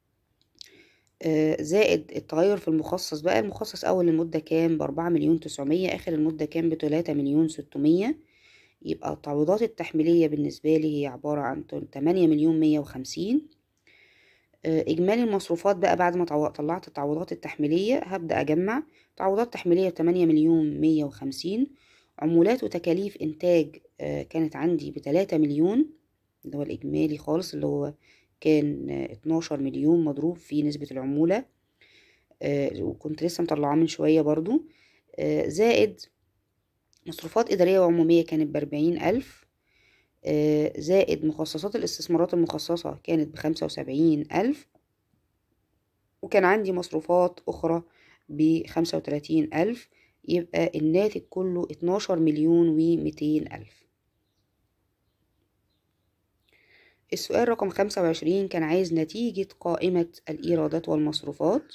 زائد التغير في المخصص بقى المخصص أول المدة كام بأربعة مليون تسعمية آخر المدة كام بتلاتة مليون ستمية يبقى التعويضات التحميلية بالنسبة لي هي عبارة عن تمانية مليون مية وخمسين إجمالي المصروفات بقى بعد ما تعو- طلعت التعويضات التحميلية هبدأ أجمع تعويضات تحميلية تمانية مليون مية وخمسين عمولات وتكاليف إنتاج آه، كانت عندي بتلاتة مليون اللي هو الإجمالي خالص اللي هو كان اتناشر مليون مضروب في نسبة العمولة آه، وكنت لسه مطلعاه من شوية برضو آه، زائد مصروفات إدارية وعمومية كانت بأربعين ألف آه، زائد مخصصات الاستثمارات المخصصة كانت بخمسة وسبعين ألف وكان عندي مصروفات أخرى بخمسة وتلاتين ألف يبقى الناتج كله اتناشر مليون وميتين ألف السؤال رقم خمسة وعشرين كان عايز نتيجة قائمة الإيرادات والمصروفات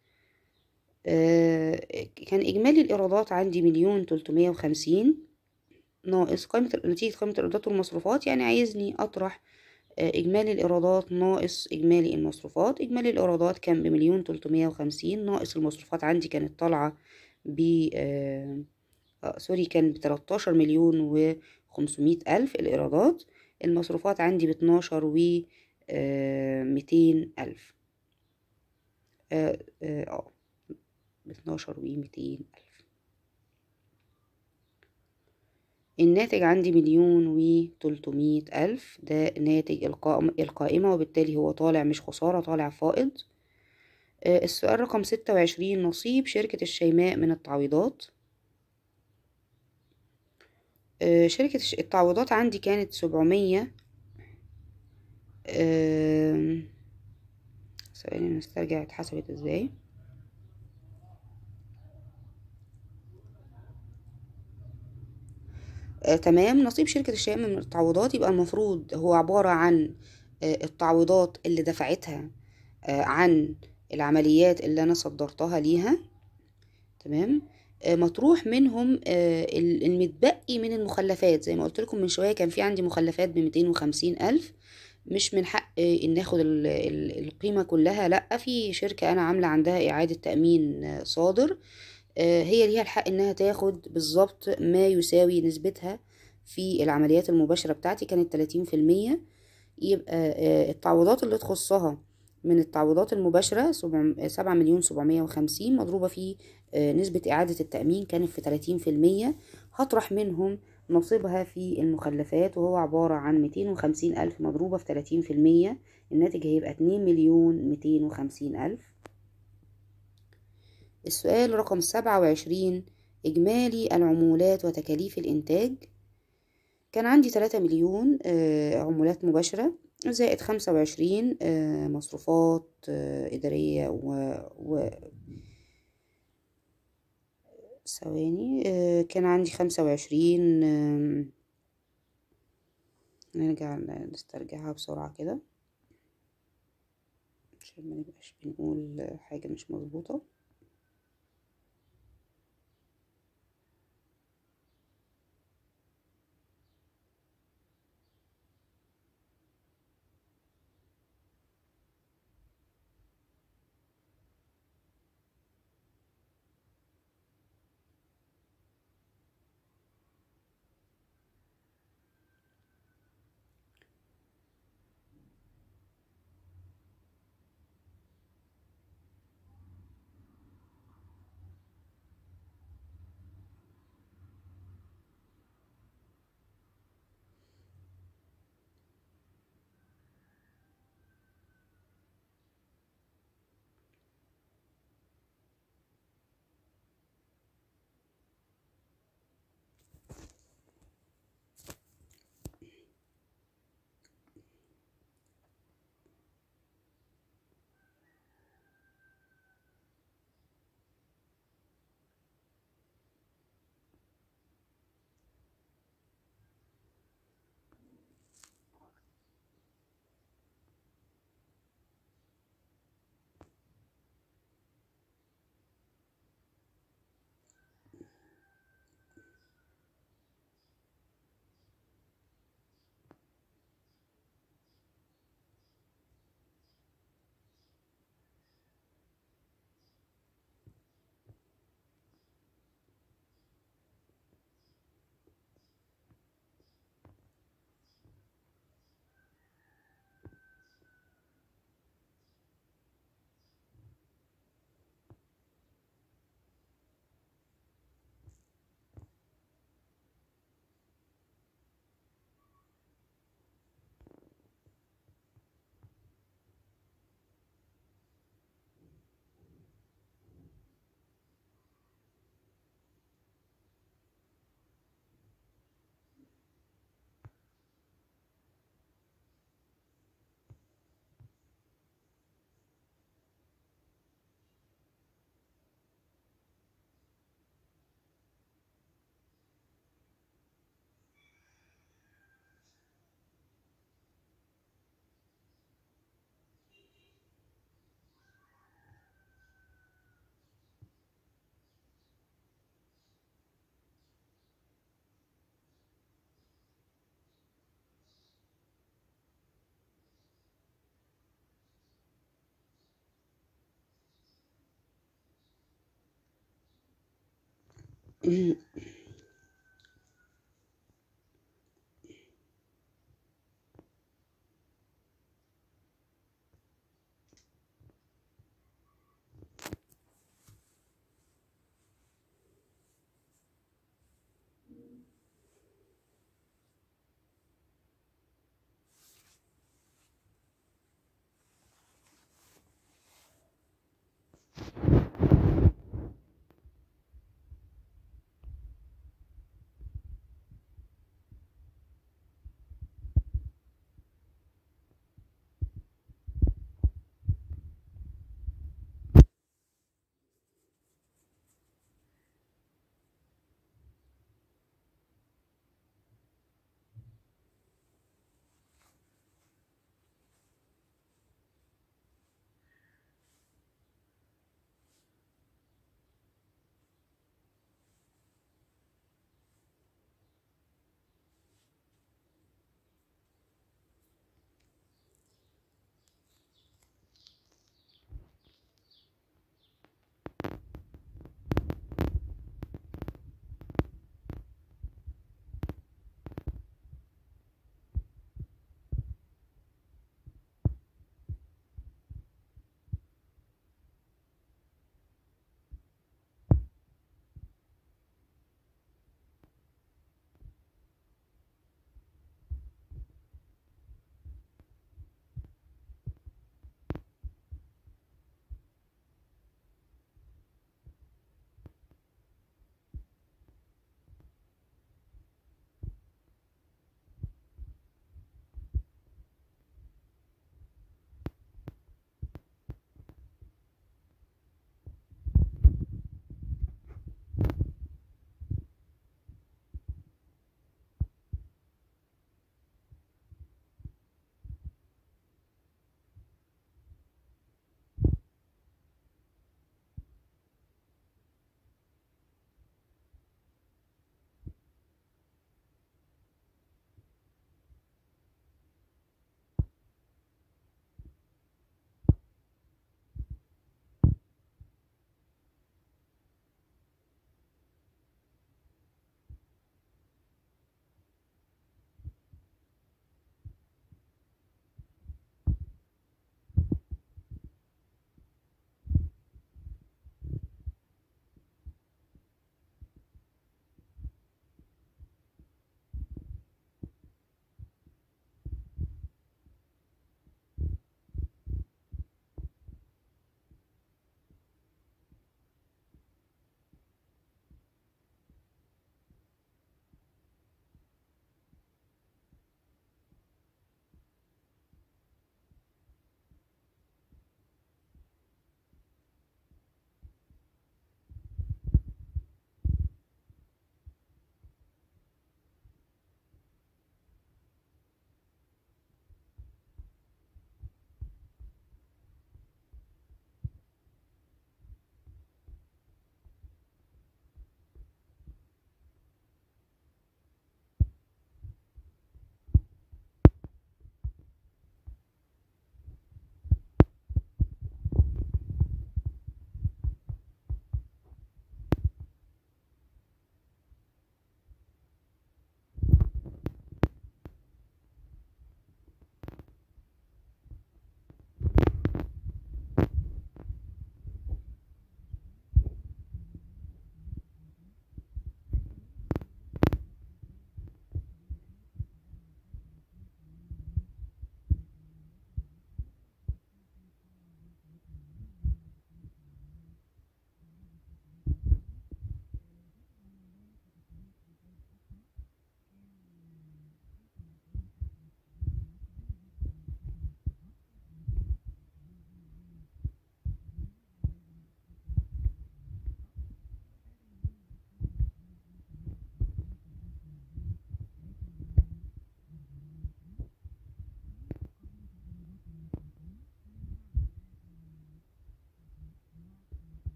آه، كان إجمالي الإيرادات عندي مليون تلتمية وخمسين ناقص قائمة نتيجة قائمة الإيرادات والمصروفات يعني عايزني أطرح آه، إجمالي الإيرادات ناقص إجمالي المصروفات إجمالي الإيرادات كان بمليون تلتمية وخمسين ناقص المصروفات عندي كانت طالعة ب آه، آه، سوري كان بتلاتاشر مليون وخمسمية ألف الإيرادات المصروفات عندي باتناشر و ميتين ألف اه اه باتناشر وميتين ألف الناتج عندي مليون وتلتمية ألف ده ناتج القائمة, القائمة وبالتالي هو طالع مش خسارة طالع فائض آه، السؤال رقم ستة وعشرين نصيب شركة الشيماء من التعويضات آه، شركة الش- التعويضات عندي كانت سبعمية ثواني نسترجع اتحسبت ازاي آه، تمام نصيب شركة الشيماء من التعويضات يبقى المفروض هو عبارة عن آه، التعويضات اللي دفعتها آه، عن العمليات اللي أنا صدرتها ليها تمام آه، مطروح منهم آه، ال- المتبقي من المخلفات زي ما قلت لكم من شوية كان في عندي مخلفات بميتين وخمسين ألف مش من حق آه، إن ناخد ال- ال- القيمة كلها لأ في شركة أنا عاملة عندها إعادة تأمين آه، صادر آه، هي ليها الحق إنها تاخد بالظبط ما يساوي نسبتها في العمليات المباشرة بتاعتي كانت تلاتين في المية يبقى آه، التعويضات اللي تخصها من التعويضات المباشرة سبعة مليون سبعمية وخمسين مضروبة في آه، نسبة إعادة التأمين كانت في تلاتين في المية هطرح منهم نصيبها في المخلفات وهو عبارة عن ميتين وخمسين ألف مضروبة في تلاتين في المية الناتج هيبقى اتنين مليون ميتين وخمسين ألف السؤال رقم سبعة وعشرين إجمالي العمولات وتكاليف الإنتاج كان عندي تلاتة مليون آه، عمولات مباشرة زائد خمسة وعشرين مصروفات آه، إدارية و, و... ثواني آه، كان عندي خمسة وعشرين نرجع نسترجعها بسرعة كده عشان ما نبقاش بنقول حاجة مش مظبوطة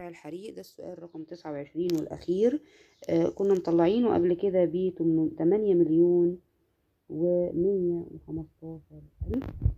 دفع الحريق ده السؤال رقم تسعة وعشرين والأخير آه كنا مطلعينه قبل كده ب 8 مليون ومية وخمستاشر ألف